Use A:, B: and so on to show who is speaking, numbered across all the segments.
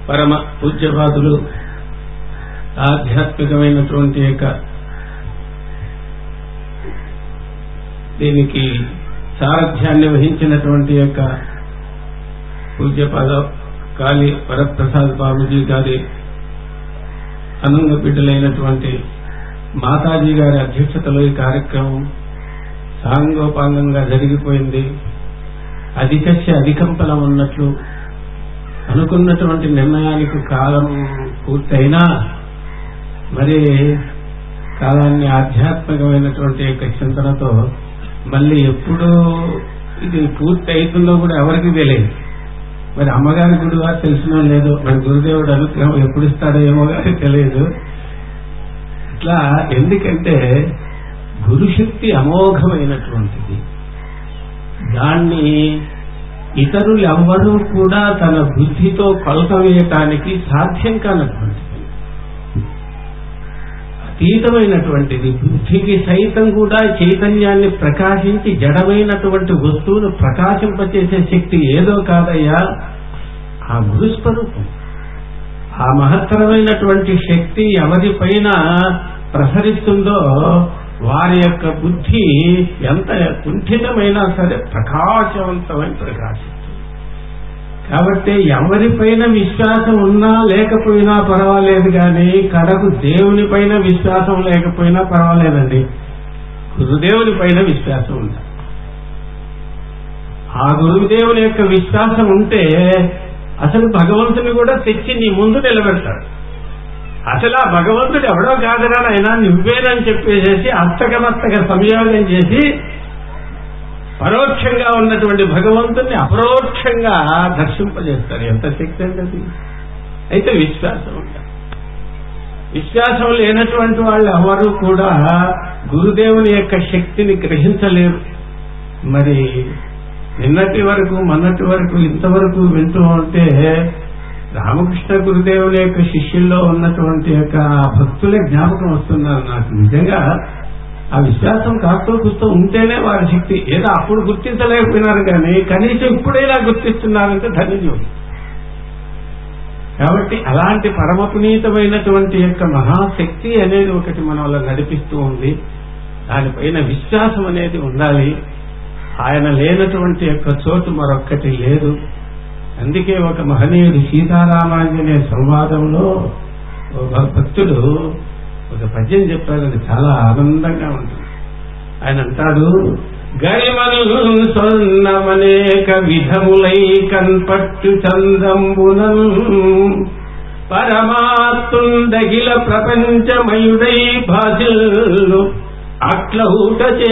A: పరమ పూజ్యవాదులు ఆధ్యాత్మికమైనటువంటి యొక్క దీనికి సారథ్యాన్ని వహించినటువంటి యొక్క పూజ్యపద కాళీ వరప్రసాద్ బాబుజీ గారి అనంగ బిడ్డలైనటువంటి మాతాజీ గారి అధ్యక్షతలో ఈ కార్యక్రమం సాంగోపాంగంగా జరిగిపోయింది అధికస్య అధికంపలం ఉన్నట్లు అనుకున్నటువంటి నిర్ణయానికి కాలం పూర్తయినా మరి కాలాన్ని ఆధ్యాత్మికమైనటువంటి యొక్క చింతనతో మళ్ళీ ఎప్పుడు ఇది పూర్తి అవుతుందో కూడా ఎవరికి తెలియదు మరి అమ్మగారి గుడివా తెలిసినో లేదు మరి గురుదేవుడు అనుగ్రహం ఎప్పుడు ఇస్తాడో ఏమో కానీ తెలియదు ఇట్లా ఎందుకంటే గురుశక్తి అమోఘమైనటువంటిది దాన్ని ఇతరులు ఎవ్వరూ కూడా తన బుద్ధితో కొలత వేయటానికి సాధ్యం కానటువంటిది అతీతమైనటువంటిది బుద్ధికి సైతం కూడా చైతన్యాన్ని ప్రకాశించి జడమైనటువంటి వస్తువును ప్రకాశింపచేసే శక్తి ఏదో కాదయ్యా ఆ గురుస్వరూపం ఆ మహత్తరమైనటువంటి శక్తి ఎవరిపైన ప్రసరిస్తుందో వారి యొక్క బుద్ధి ఎంత కుంఠితమైనా సరే ప్రకాశవంతమై ప్రకాశిస్తుంది కాబట్టి ఎవరిపైన విశ్వాసం ఉన్నా లేకపోయినా పర్వాలేదు కానీ కడకు దేవుని పైన విశ్వాసం లేకపోయినా పర్వాలేదండి గురుదేవుని పైన విశ్వాసం ఉంది ఆ గురుదేవుని యొక్క విశ్వాసం ఉంటే అసలు భగవంతుని కూడా తెచ్చి నీ ముందు నిలబెడతాడు అసలు ఆ భగవంతుడు ఎవడో కాదురా అయినా నువ్వేనని చెప్పేసేసి అత్తకమత్తక సంయోగం చేసి పరోక్షంగా ఉన్నటువంటి భగవంతుణ్ణి అపరోక్షంగా దర్శింపజేస్తారు ఎంత శక్తి అండి అది అయితే విశ్వాసం ఉండాలి విశ్వాసం లేనటువంటి వాళ్ళు ఎవరు కూడా గురుదేవుని యొక్క శక్తిని గ్రహించలేరు మరి నిన్నటి వరకు మొన్నటి వరకు ఇంతవరకు వింటూ ఉంటే రామకృష్ణ గురుదేవుల యొక్క శిష్యుల్లో ఉన్నటువంటి యొక్క భక్తులే జ్ఞాపకం వస్తున్నారు నాకు నిజంగా ఆ విశ్వాసం కాస్తో కూస్తూ ఉంటేనే వారి శక్తి ఏదో అప్పుడు గుర్తించలేకపోయినారు కానీ కనీసం ఇప్పుడైనా గుర్తిస్తున్నారంటే ధన్యులు కాబట్టి అలాంటి పరమ పునీతమైనటువంటి యొక్క మహాశక్తి అనేది ఒకటి మన వల్ల నడిపిస్తూ ఉంది దానిపైన విశ్వాసం అనేది ఉండాలి ఆయన లేనటువంటి యొక్క చోటు మరొక్కటి లేదు అందుకే ఒక మహనీయుడు సీతారామాంజనేయ సంవాదంలో ఒక భక్తుడు ఒక పద్యం చెప్పారు అది చాలా ఆనందంగా ఉంటుంది ఆయన అంటాడు గరిమను సొన్నమనేక విధములై కన్పట్టు చందంబునం పరమాత్తుండగిల ప్రపంచమయుడై భాషలు అట్లౌటచే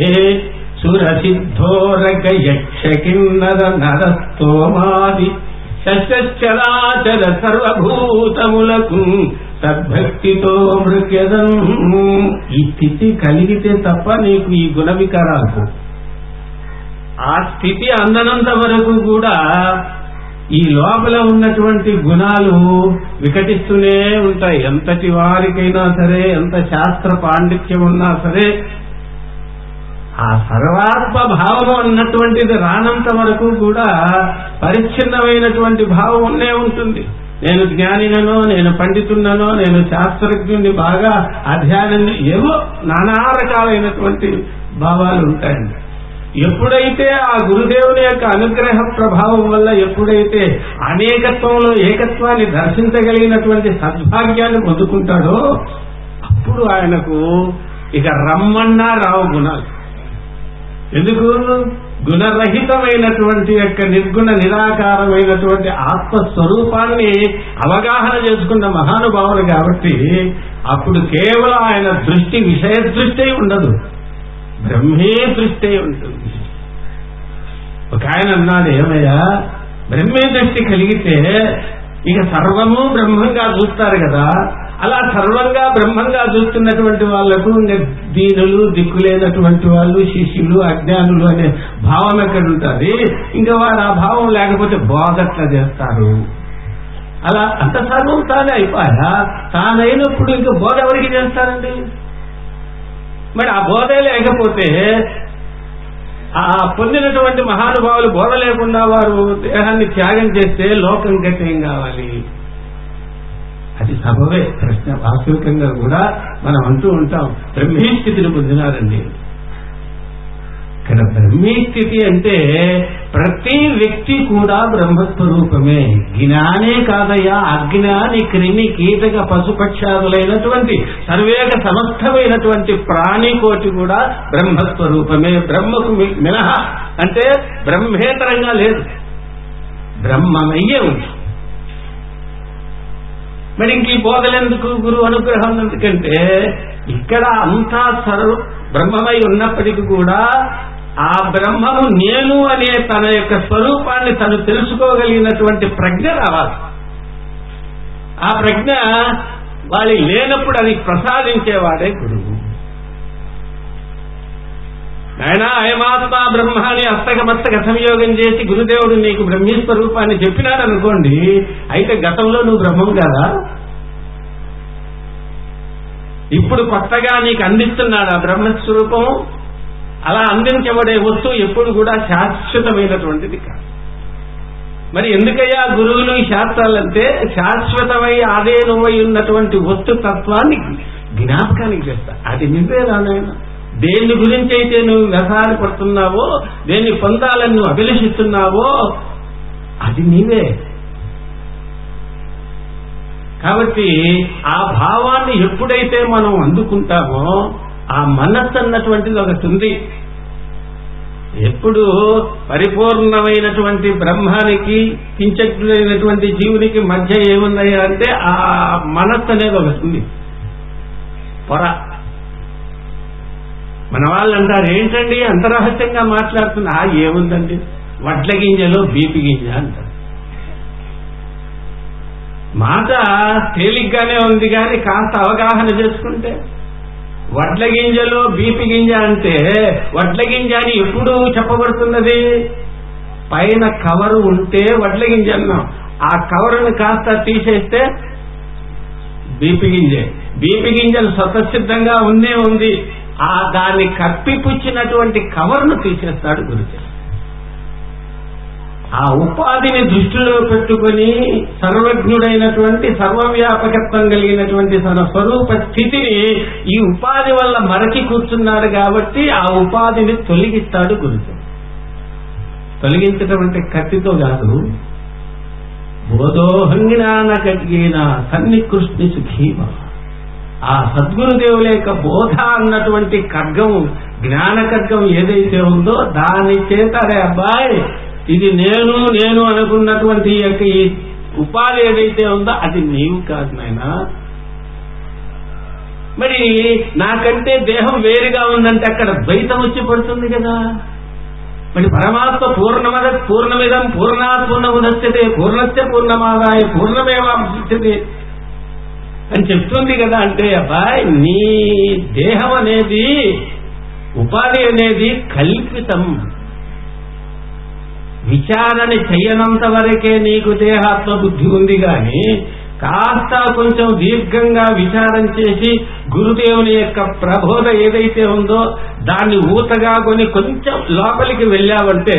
A: సురసిద్ధోరక యక్ష కిన్నర నరస్తోమాది శశ్చరాచర సర్వభూతములకు సద్భక్తితో మృక్యదం ఈ స్థితి కలిగితే తప్ప నీకు ఈ గుణ వికారాలకు ఆ స్థితి అందనంత వరకు కూడా ఈ లోపల ఉన్నటువంటి గుణాలు వికటిస్తూనే ఉంటాయి ఎంతటి వారికైనా సరే ఎంత శాస్త్ర పాండిత్యం ఉన్నా సరే ఆ సర్వాత్మ భావం అన్నటువంటిది రానంత వరకు కూడా పరిచ్ఛిన్నమైనటువంటి భావం ఉన్నే ఉంటుంది నేను జ్ఞానినో నేను పండితున్ననో నేను శాస్త్రజ్ఞుని బాగా అధ్యయనం ఏవో నానా రకాలైనటువంటి భావాలు ఉంటాయండి ఎప్పుడైతే ఆ గురుదేవుని యొక్క అనుగ్రహ ప్రభావం వల్ల ఎప్పుడైతే అనేకత్వంలో ఏకత్వాన్ని దర్శించగలిగినటువంటి సద్భాగ్యాన్ని పొందుకుంటాడో అప్పుడు ఆయనకు ఇక రమ్మన్నా రావు గుణాలు ఎందుకు గుణరహితమైనటువంటి యొక్క నిర్గుణ నిరాకారమైనటువంటి ఆత్మస్వరూపాన్ని అవగాహన చేసుకున్న మహానుభావులు కాబట్టి అప్పుడు కేవలం ఆయన దృష్టి విషయ దృష్టి ఉండదు బ్రహ్మే దృష్టి ఉంటుంది ఒక ఆయన అన్నాడు ఏమయ్యా బ్రహ్మే దృష్టి కలిగితే ఇక సర్వము బ్రహ్మంగా చూస్తారు కదా అలా సర్వంగా బ్రహ్మంగా చూస్తున్నటువంటి వాళ్లకు ఇంకా దీనులు దిక్కులేనటువంటి వాళ్ళు శిష్యులు అజ్ఞానులు అనే భావం ఎక్కడ ఉంటుంది ఇంకా వారు ఆ భావం లేకపోతే బోధట్లా చేస్తారు అలా అంత సర్వం తానే అయిపోయా తానైనప్పుడు ఇంకా బోధ ఎవరికి చేస్తారండి మరి ఆ బోధే లేకపోతే ఆ పొందినటువంటి మహానుభావులు బోధ లేకుండా వారు దేహాన్ని త్యాగం చేస్తే లోకం గట్టేం కావాలి అది సబవే ప్రశ్న వాస్తవికంగా కూడా మనం అంటూ ఉంటాం బ్రహ్మీ స్థితిని పొందినారండి ఇక్కడ బ్రహ్మీ స్థితి అంటే ప్రతి వ్యక్తి కూడా బ్రహ్మస్వరూపమే జ్ఞానే కాదయ్యా అజ్ఞాని క్రిమి కీటక పశుపక్షాదులైనటువంటి సర్వేక సమస్తమైనటువంటి ప్రాణికోటి కూడా బ్రహ్మస్వరూపమే బ్రహ్మకు మి- మినహా అంటే బ్రహ్మేతరంగా లేదు బ్రహ్మమయ్యే ఉంది మరి ఇంక ఈ బోధలెందుకు గురు అనుగ్రహం ఎందుకంటే ఇక్కడ అంతా సర్వ బ్రహ్మమై ఉన్నప్పటికీ కూడా ఆ బ్రహ్మము నేను అనే తన యొక్క స్వరూపాన్ని తను తెలుసుకోగలిగినటువంటి ప్రజ్ఞ రావాలి ఆ ప్రజ్ఞ వాడి లేనప్పుడు అది ప్రసాదించేవాడే గురువు ఆయన అయమాత్మ బ్రహ్మ అని అస్తకమస్తక సంయోగం చేసి గురుదేవుడు నీకు బ్రహ్మీస్వరూపాన్ని చెప్పినాడు అనుకోండి అయితే గతంలో నువ్వు బ్రహ్మం కదా ఇప్పుడు కొత్తగా నీకు అందిస్తున్నాడు ఆ బ్రహ్మస్వరూపం అలా అందించబడే వస్తువు ఎప్పుడు కూడా శాశ్వతమైనటువంటిది కాదు మరి ఎందుకయ్యా గురువులు ఈ శాస్త్రాలంటే శాశ్వతమై అదే నువ్వై ఉన్నటువంటి వస్తుతత్వాన్ని జ్ఞాపకానికి చేస్తా అది నువ్వే రానాయన దేని గురించి అయితే నువ్వు వ్యసనాలు పడుతున్నావో దేన్ని పొందాలని నువ్వు అభిలషిస్తున్నావో అది నీవే కాబట్టి ఆ భావాన్ని ఎప్పుడైతే మనం అందుకుంటామో ఆ మనస్సు అన్నటువంటిది ఒకటి ఉంది ఎప్పుడు పరిపూర్ణమైనటువంటి బ్రహ్మానికి కించకులైనటువంటి జీవునికి మధ్య ఏమున్నాయి అంటే ఆ మనస్సు అనేది ఒకటి ఉంది పొర మన వాళ్ళు అంటారు ఏంటండి అంత రహస్యంగా మాట్లాడుతున్నా "ఆ, ఏముందండి వడ్ల గింజలో బీపి గింజ అంటారు మాట తేలిగ్గానే ఉంది కానీ కాస్త అవగాహన చేసుకుంటే వడ్ల గింజలో బీపి గింజ అంటే వడ్ల గింజ అని ఎప్పుడు చెప్పబడుతున్నది పైన కవరు ఉంటే వడ్ల గింజ అన్నాం ఆ కవరుని కాస్త తీసేస్తే బీపి గింజ బీపి గింజలు స్వతసిద్ధంగా ఉన్నే ఉంది ఆ దాన్ని కప్పిపుచ్చినటువంటి కవర్ను తీసేస్తాడు గురుజీ ఆ ఉపాధిని దృష్టిలో పెట్టుకుని సర్వజ్ఞుడైనటువంటి సర్వవ్యాపకత్వం కలిగినటువంటి తన స్వరూప స్థితిని ఈ ఉపాధి వల్ల మరచి కూర్చున్నాడు కాబట్టి ఆ ఉపాధిని తొలగిస్తాడు గురుజు తొలగించటం అంటే కత్తితో కాదు బోధోహంగినాన కట్గిన సన్నికృష్ణి సుఖీమ ఆ సద్గురుదేవుల యొక్క బోధ అన్నటువంటి ఖడ్గం జ్ఞాన ఖడ్గం ఏదైతే ఉందో దాని చేత అరే అబ్బాయి ఇది నేను నేను అనుకున్నటువంటి ఈ యొక్క ఈ ఉపాధి ఏదైతే ఉందో అది నీవు కాదు నాయనా మరి నాకంటే దేహం వేరుగా ఉందంటే అక్కడ ద్వైతం వచ్చి పడుతుంది కదా మరి పరమాత్మ పూర్ణమద పూర్ణమిదం పూర్ణాత్ పూర్ణముదచ్చతే పూర్ణస్య పూర్ణమాదాయ పూర్ణమేవాంశతే అని చెప్తుంది కదా అంటే అబ్బాయి నీ దేహం అనేది ఉపాధి అనేది కల్పితం విచారణ చెయ్యనంత వరకే నీకు దేహాత్మ బుద్ధి ఉంది గాని కాస్త కొంచెం దీర్ఘంగా విచారం చేసి గురుదేవుని యొక్క ప్రబోధ ఏదైతే ఉందో దాన్ని ఊతగా కొని కొంచెం లోపలికి వెళ్ళావంటే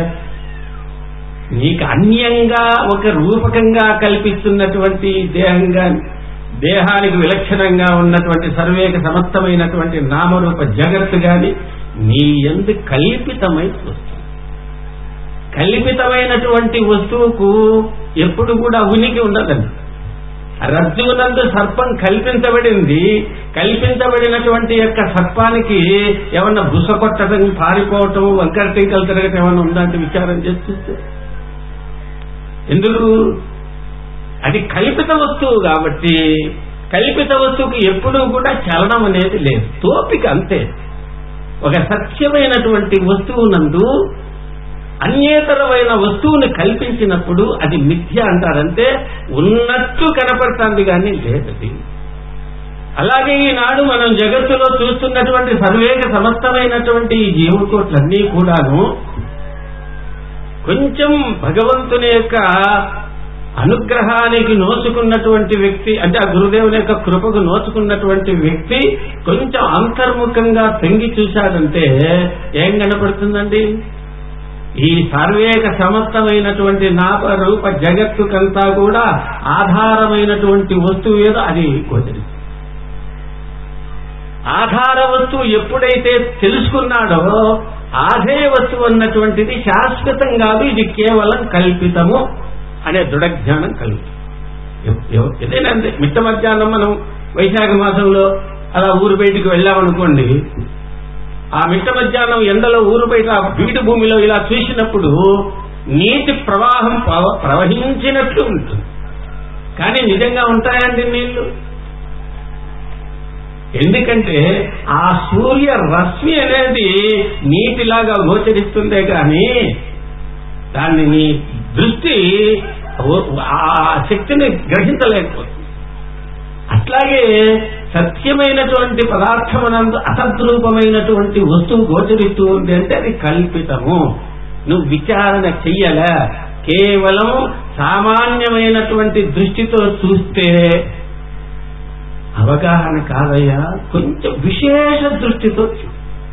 A: నీకు అన్యంగా ఒక రూపకంగా కల్పిస్తున్నటువంటి దేహంగా దేహానికి విలక్షణంగా ఉన్నటువంటి సర్వేక సమస్తమైనటువంటి నామరూప జగత్తు గాని నీ ఎందు కల్పితమై వస్తుంది కల్పితమైనటువంటి వస్తువుకు ఎప్పుడు కూడా ఉనికి ఉండదండి రజ్జువునందు సర్పం కల్పించబడింది కల్పించబడినటువంటి యొక్క సర్పానికి ఏమన్నా బుస కొట్టడం పారిపోవటం వంకర టీకలు తిరగటం ఏమన్నా ఉందంటే విచారం చేస్తే ఎందుకు అది కల్పిత వస్తువు కాబట్టి కల్పిత వస్తువుకి ఎప్పుడూ కూడా చలనం అనేది లేదు తోపిక అంతే ఒక సత్యమైనటువంటి వస్తువునందు అన్యేతరమైన వస్తువుని కల్పించినప్పుడు అది మిథ్య అంటారంటే ఉన్నట్టు కనపడుతుంది కానీ లేదది అలాగే ఈనాడు మనం జగత్తులో చూస్తున్నటువంటి సర్వేక సమస్తమైనటువంటి ఈ జీవకోట్లన్నీ కూడాను కొంచెం భగవంతుని యొక్క అనుగ్రహానికి నోచుకున్నటువంటి వ్యక్తి అంటే ఆ గురుదేవుని యొక్క కృపకు నోచుకున్నటువంటి వ్యక్తి కొంచెం అంతర్ముఖంగా తొంగి చూశాడంటే ఏం కనపడుతుందండి ఈ సర్వేక సమస్తమైనటువంటి నాప రూప జగత్తుకంతా కూడా ఆధారమైనటువంటి వస్తువు ఏదో అది గోచరిస్తుంది ఆధార వస్తువు ఎప్పుడైతే తెలుసుకున్నాడో ఆధేయ వస్తువు అన్నటువంటిది శాశ్వతం కాదు ఇది కేవలం కల్పితము అనే దృఢజ్ఞానం కలుగుతుంది ఎవ- ఎవ- ఏదైనా అంతే మిట్ట మధ్యాహ్నం మనం వైశాఖ మాసంలో అలా ఊరు బయటికి వెళ్ళామనుకోండి ఆ మిట్ట మధ్యాహ్నం ఎండలో ఊరు బయట ఆ బీడు భూమిలో ఇలా చూసినప్పుడు నీటి ప్రవాహం ప్రవ- ప్రవహించినట్లు ఉంటుంది కానీ నిజంగా ఉంటాయండి నీళ్లు ఎందుకంటే ఆ సూర్య రశ్మి అనేది నీటిలాగా గోచరిస్తుందే కానీ దాన్ని నీ దృష్టి ఓ- ఆ శక్తిని గ్రహించలేకపోతుంది అట్లాగే సత్యమైనటువంటి పదార్థమునందు అసద్రూపమైనటువంటి వస్తువు గోచరిస్తూ ఉంది అంటే అది కల్పితము నువ్వు విచారణ చెయ్యలే కేవలం సామాన్యమైనటువంటి దృష్టితో చూస్తే అవగాహన కాదయ్యా కొంచెం విశేష దృష్టితో చూ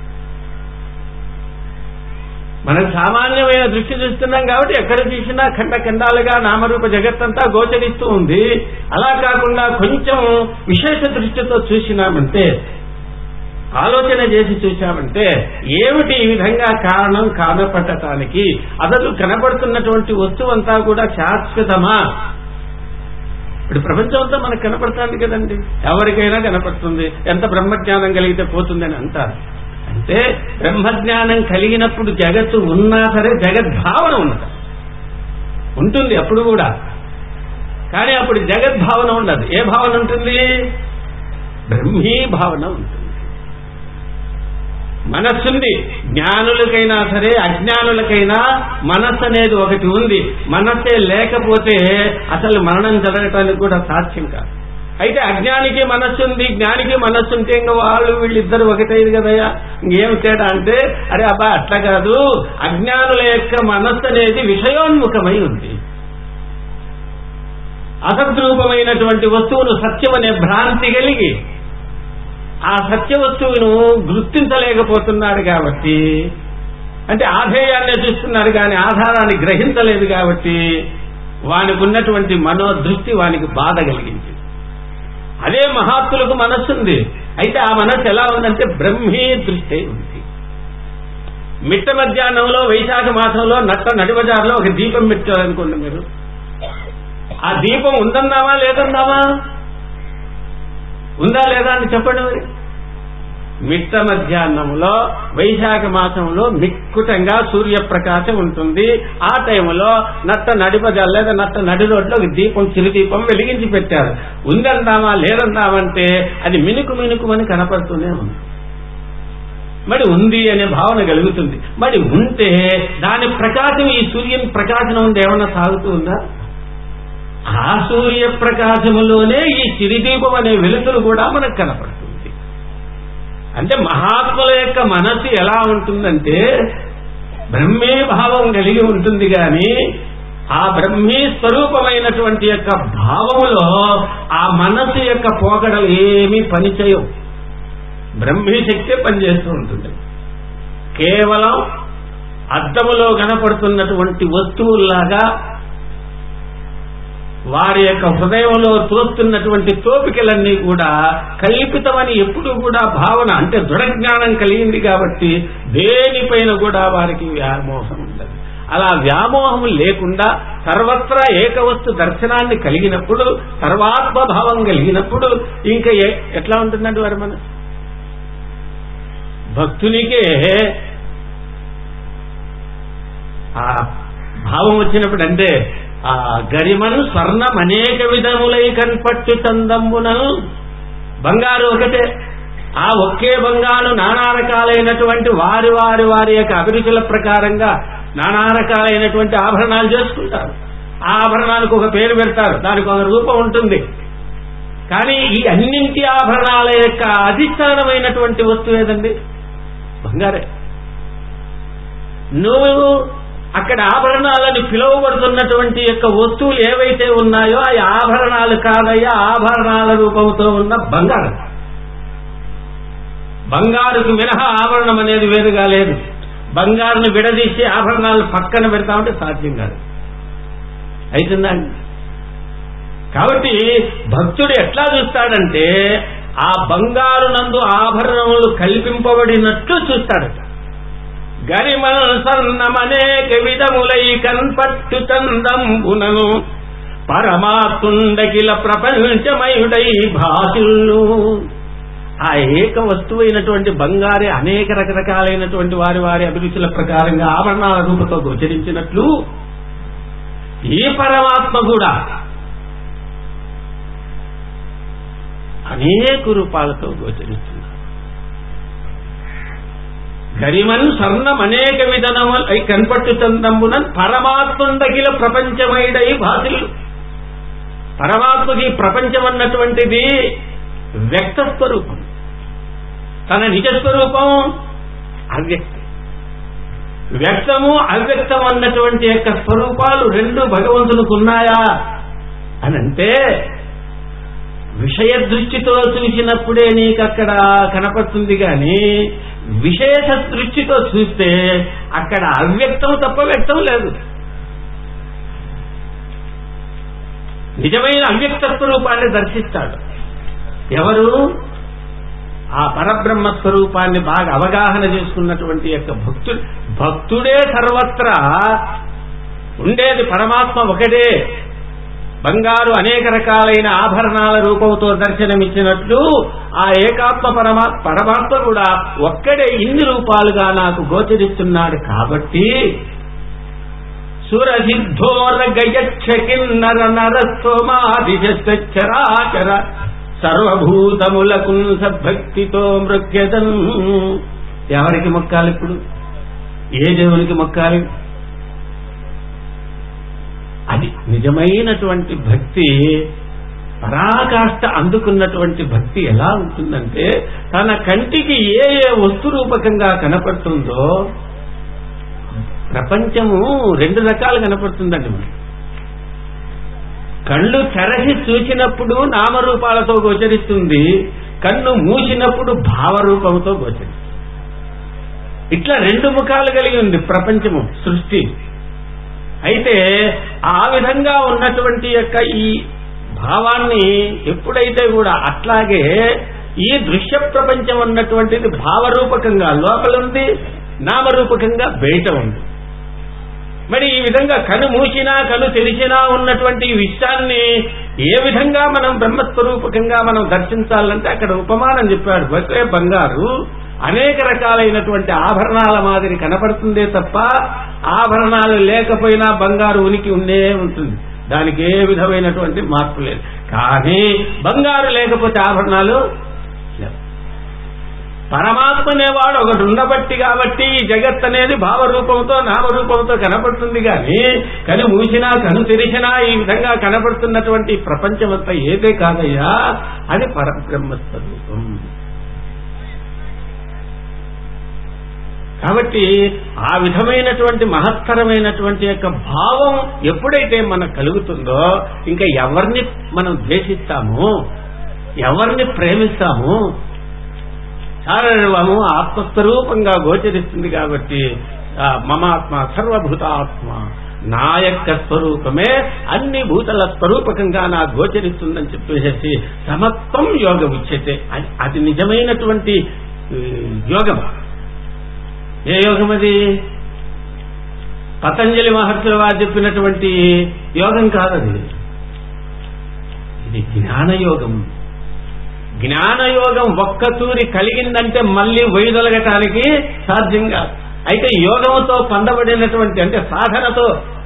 A: మనం సామాన్యమైన దృష్టి చూస్తున్నాం కాబట్టి ఎక్కడ చూసినా ఖండ ఖండాలుగా నామరూప జగత్తంతా గోచరిస్తూ ఉంది అలా కాకుండా కొంచెం విశేష దృష్టితో చూసినామంటే ఆలోచన చేసి చూశామంటే ఏమిటి ఈ విధంగా కారణం కానపట్టడానికి అసలు కనపడుతున్నటువంటి వస్తువంతా కూడా శాశ్వతమా ఇప్పుడు ప్రపంచం అంతా మనకు కనపడుతుంది కదండి ఎవరికైనా కనపడుతుంది ఎంత బ్రహ్మజ్ఞానం కలిగితే పోతుందని అంటారు అంటే బ్రహ్మజ్ఞానం కలిగినప్పుడు జగత్తు ఉన్నా సరే జగద్భావన ఉన్నది ఉంటుంది అప్పుడు కూడా కానీ అప్పుడు జగద్భావన ఉండదు ఏ భావన ఉంటుంది బ్రహ్మీ భావన ఉంటుంది మనస్సుంది జ్ఞానులకైనా సరే అజ్ఞానులకైనా మనస్సు అనేది ఒకటి ఉంది మనస్సే లేకపోతే అసలు మరణం జరగటానికి కూడా సాధ్యం కాదు అయితే అజ్ఞానికి మనస్సు ఉంది జ్ఞానికి మనస్సు ఉంటే ఇంకా వాళ్ళు వీళ్ళిద్దరు ఒకటైదు కదయ్యా ఇంకేం తేడా అంటే అరే అబ్బా అట్లా కాదు అజ్ఞానుల యొక్క మనస్సు అనేది విషయోన్ముఖమై ఉంది అసద్రూపమైనటువంటి వస్తువును సత్యం అనే భ్రాంతి కలిగి ఆ సత్య వస్తువును గుర్తించలేకపోతున్నారు కాబట్టి అంటే ఆధేయాన్ని చూస్తున్నారు కానీ ఆధారాన్ని గ్రహించలేదు కాబట్టి వానికి ఉన్నటువంటి మనోదృష్టి వానికి బాధ కలిగించింది అదే మహాత్ములకు మనస్సుంది అయితే ఆ మనస్సు ఎలా ఉందంటే బ్రహ్మీ దృష్టి ఉంది మిట్ట మధ్యాహ్నంలో వైశాఖ మాసంలో నట్ట నడిబజార్లో ఒక దీపం పెట్టారనుకోండి మీరు ఆ దీపం ఉందన్నావా లేదన్నావా ఉందా లేదా అని చెప్పండి మరి మిట్ట మధ్యాహ్నంలో వైశాఖ మాసంలో మిక్కుటంగా సూర్యప్రకాశం ఉంటుంది ఆ టైంలో నట్ట నడిపజ లేదా నట్ట నడి రోడ్లో ఒక దీపం చిరుదీపం వెలిగించి పెట్టారు ఉందందామా లేదందామంటే అది మినుకు మినుకుమని కనపడుతూనే ఉంది మరి ఉంది అనే భావన కలుగుతుంది మరి ఉంటే దాని ప్రకాశం ఈ సూర్యుని ప్రకాశం ఉంది ఏమన్నా సాగుతూ ఉందా ఆ సూర్య ప్రకాశములోనే ఈ చిరుదీపం అనే వెలుతురు కూడా మనకు కనపడుతుంది అంటే మహాత్ముల యొక్క మనసు ఎలా ఉంటుందంటే బ్రహ్మే భావం కలిగి ఉంటుంది గాని ఆ బ్రహ్మీ స్వరూపమైనటువంటి యొక్క భావములో ఆ మనసు యొక్క పోకడలు ఏమీ పనిచేయవు బ్రహ్మీ శక్తి పనిచేస్తూ ఉంటుంది కేవలం అద్దములో కనపడుతున్నటువంటి వస్తువుల్లాగా వారి యొక్క హృదయంలో తోస్తున్నటువంటి తోపికలన్నీ కూడా కల్పితమని ఎప్పుడు కూడా భావన అంటే దృఢజ్ఞానం కలిగింది కాబట్టి దేనిపైన కూడా వారికి వ్యామోహం ఉండదు అలా వ్యామోహం లేకుండా సర్వత్రా ఏకవస్తు దర్శనాన్ని కలిగినప్పుడు సర్వాత్మభావం కలిగినప్పుడు ఇంకా ఏ- ఎట్లా ఉంటుందండి వారి మనసు భక్తునికే ఆ భావం వచ్చినప్పుడు అంటే ఆ గరిమను స్వర్ణం అనేక విధములై కన్పట్టు చందంబునను బంగారు ఒకటే ఆ ఒకే బంగారు నానా రకాలైనటువంటి వారి వారి వారి యొక్క అభిరుచుల ప్రకారంగా నానా రకాలైనటువంటి ఆభరణాలు చేసుకుంటారు ఆ ఆభరణాలకు ఒక పేరు పెడతారు దానికి ఒక రూపం ఉంటుంది కానీ ఈ అన్నింటి ఆభరణాల యొక్క అధిష్టానమైనటువంటి వస్తువు ఏదండి బంగారే నువ్వు అక్కడ ఆభరణాలని పిలువబడుతున్నటువంటి యొక్క వస్తువులు ఏవైతే ఉన్నాయో ఆ ఆభరణాలు కాదయ్యా ఆభరణాల రూపంతో ఉన్న బంగారం బంగారుకు మినహా ఆభరణం అనేది వేరుగా లేదు బంగారును విడదీసి ఆభరణాలు పక్కన పెడతామంటే సాధ్యం కాదు అవుతుందా కాబట్టి భక్తుడు ఎట్లా చూస్తాడంటే ఆ బంగారు నందు ఆభరణములు కల్పింపబడినట్లు చూస్తాడట గరిమల్ సన్నమనేక విధములై కన్పట్టు చందంబునను పరమాత్ముండకిల ప్రపంచమయుడై భాషులు ఆ ఏక వస్తువైనటువంటి బంగారే అనేక రకరకాలైనటువంటి వారి వారి అభిరుచుల ప్రకారంగా ఆభరణాల రూపంతో గోచరించినట్లు ఈ పరమాత్మ కూడా అనేక రూపాలతో గోచరిస్తున్నారు గరిమన్ స్వర్ణం అనేక విధనములు అయి కనపట్టు చందంబునన్ పరమాత్ముండకిల ప్రపంచమైడై భాషలు పరమాత్మకి ప్రపంచం అన్నటువంటిది వ్యక్త స్వరూపం తన నిజ స్వరూపం అవ్యక్తం వ్యక్తము అవ్యక్తం అన్నటువంటి యొక్క స్వరూపాలు రెండు భగవంతునికి ఉన్నాయా అని అంటే విషయ దృష్టితో చూసినప్పుడే నీకు అక్కడ కనపడుతుంది కానీ విశేష దృష్టితో చూస్తే అక్కడ అవ్యక్తం తప్ప వ్యక్తం లేదు నిజమైన అవ్యక్త స్వరూపాన్ని దర్శిస్తాడు ఎవరు ఆ పరబ్రహ్మ స్వరూపాన్ని బాగా అవగాహన చేసుకున్నటువంటి యొక్క భక్తుడు భక్తుడే సర్వత్రా ఉండేది పరమాత్మ ఒకటే బంగారు అనేక రకాలైన ఆభరణాల రూపంతో దర్శనమిచ్చినట్లు ఆ ఏకాత్మ పరమా పరమాత్మ కూడా ఒక్కడే ఇన్ని రూపాలుగా నాకు గోచరిస్తున్నాడు కాబట్టి సురసిద్ధోర గయక్ష కిన్నర నర సోమాదిశరాచర సర్వభూతములకు సద్భక్తితో మృగ్యదం ఎవరికి మొక్కాలి ఇప్పుడు ఏ దేవునికి మొక్కాలి అది నిజమైనటువంటి భక్తి పరాకాష్ట అందుకున్నటువంటి భక్తి ఎలా ఉంటుందంటే తన కంటికి ఏ ఏ వస్తు రూపకంగా కనపడుతుందో ప్రపంచము రెండు రకాలు కనపడుతుందండి మనకి కళ్ళు తెరచి చూసినప్పుడు నామరూపాలతో గోచరిస్తుంది కన్ను మూసినప్పుడు భావరూపంతో గోచరిస్తుంది ఇట్లా రెండు ముఖాలు కలిగి ఉంది ప్రపంచము సృష్టి అయితే ఆ విధంగా ఉన్నటువంటి యొక్క ఈ భావాన్ని ఎప్పుడైతే కూడా అట్లాగే ఈ దృశ్య ప్రపంచం ఉన్నటువంటిది భావరూపకంగా లోపల ఉంది నామరూపకంగా బయట ఉంది మరి ఈ విధంగా కను మూసినా కను తెరిచినా ఉన్నటువంటి ఈ విషయాన్ని ఏ విధంగా మనం బ్రహ్మస్వరూపకంగా మనం దర్శించాలంటే అక్కడ ఉపమానం చెప్పాడు ఒకే బంగారు అనేక రకాలైనటువంటి ఆభరణాల మాదిరి కనపడుతుందే తప్ప ఆభరణాలు లేకపోయినా బంగారు ఉనికి ఉండే ఉంటుంది దానికి ఏ విధమైనటువంటి మార్పు లేదు కానీ బంగారు లేకపోతే ఆభరణాలు లేవు పరమాత్మ అనేవాడు ఒకటి ఉండబట్టి కాబట్టి ఈ జగత్ అనేది భావరూపంతో నామరూపంతో కనపడుతుంది కానీ కను మూసినా కను తెరిచినా ఈ విధంగా కనపడుతున్నటువంటి ప్రపంచమంతా ఏదే కాదయ్యా అది పరబ్రహ్మ స్వరూపం కాబట్టి ఆ విధమైనటువంటి మహత్తరమైనటువంటి యొక్క భావం ఎప్పుడైతే మనకు కలుగుతుందో ఇంకా ఎవరిని మనం ద్వేషిస్తాము ఎవరిని ప్రేమిస్తాము సర్వము ఆత్మస్వరూపంగా గోచరిస్తుంది కాబట్టి ఆ మమాత్మ సర్వభూతాత్మ నా యొక్క స్వరూపమే అన్ని భూతల స్వరూపకంగా నాకు గోచరిస్తుందని చెప్పేసి సమత్వం యోగం ఇచ్చేతే అది అది నిజమైనటువంటి ఈ, యోగం ఏ యోగం అది పతంజలి మహర్షుల వారు చెప్పినటువంటి యోగం కాదది ఇది జ్ఞానయోగం జ్ఞానయోగం ఒక్కతూరి కలిగిందంటే మళ్ళీ వైదొలగటానికి సాధ్యం కాదు అయితే యోగముతో పొందబడినటువంటి అంటే సాధనతో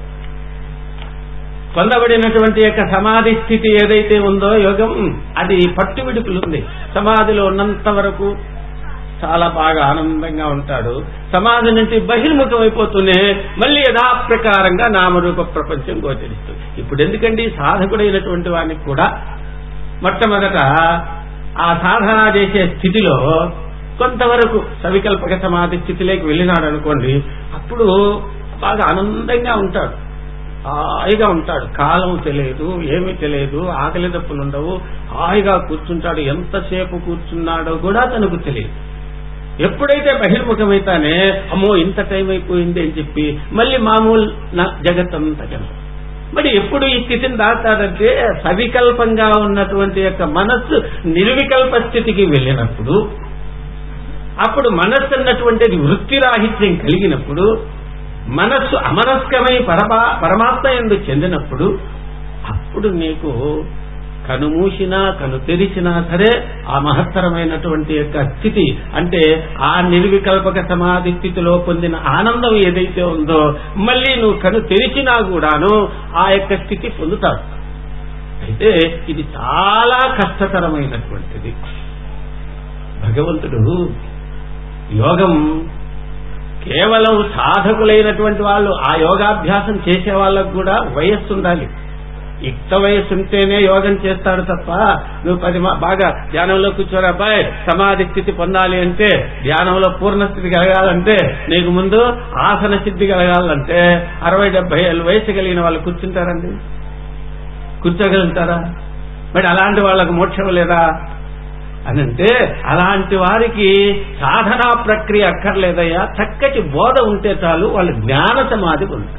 A: పొందబడినటువంటి యొక్క సమాధి స్థితి ఏదైతే ఉందో యోగం అది పట్టు విడుపులుంది సమాధిలో ఉన్నంత వరకు చాలా బాగా ఆనందంగా ఉంటాడు సమాధి నుంచి బహిర్ముఖం అయిపోతూనే మళ్ళీ యథాప్రకారంగా నామరూప ప్రపంచం గోచరిస్తుంది ఇప్పుడు ఎందుకండి సాధకుడైనటువంటి వానికి కూడా మొట్టమొదట ఆ సాధన చేసే స్థితిలో కొంతవరకు సవికల్పక సమాధి స్థితిలోకి వెళ్ళినాడు అనుకోండి అప్పుడు బాగా ఆనందంగా ఉంటాడు హాయిగా ఉంటాడు కాలం తెలియదు ఏమీ తెలియదు ఆకలి దప్పులు ఉండవు హాయిగా కూర్చుంటాడు ఎంతసేపు కూర్చున్నాడో కూడా తనకు తెలియదు ఎప్పుడైతే బహిర్ముఖమైతానే అమ్మో ఇంత టైం అయిపోయింది అని చెప్పి మళ్ళీ మామూలు నా జగత్తంతా కనుక మరి ఎప్పుడు ఈ స్థితిని దాటాడంటే సవికల్పంగా ఉన్నటువంటి యొక్క మనస్సు నిర్వికల్ప స్థితికి వెళ్ళినప్పుడు అప్పుడు మనస్సు అన్నటువంటిది వృత్తిరాహిత్యం కలిగినప్పుడు మనస్సు అమనస్కమై పరమా పరమాత్మ ఎందు చెందినప్పుడు అప్పుడు నీకు కనుమూసినా కను తెరిచినా సరే ఆ మహత్తరమైనటువంటి యొక్క స్థితి అంటే ఆ నిర్వికల్పక సమాధి స్థితిలో పొందిన ఆనందం ఏదైతే ఉందో మళ్ళీ నువ్వు కను తెరిచినా కూడాను ఆ యొక్క స్థితి పొందుతావు అయితే ఇది చాలా కష్టతరమైనటువంటిది భగవంతుడు యోగం కేవలం సాధకులైనటువంటి వాళ్ళు ఆ యోగాభ్యాసం చేసే వాళ్ళకు కూడా వయస్సు ఉండాలి యుక్త వయస్సు ఉంటేనే యోగం చేస్తాడు తప్ప నువ్వు పది మా- బాగా ధ్యానంలో కూర్చోరా అబ్బాయి సమాధి స్థితి పొందాలి అంటే ధ్యానంలో పూర్ణ స్థితి కలగాలంటే నీకు ముందు ఆసన సిద్ధి కలగాలంటే అరవై డెబ్బై ఏళ్ళ వయసు కలిగిన వాళ్ళు కూర్చుంటారండి కూర్చోగలుగుతారా మరి అలాంటి వాళ్ళకు మోక్షం లేదా అని అంటే అలాంటి వారికి సాధనా ప్రక్రియ అక్కర్లేదయ్యా చక్కటి బోధ ఉంటే చాలు వాళ్ళు జ్ఞాన సమాధి పొందుతారు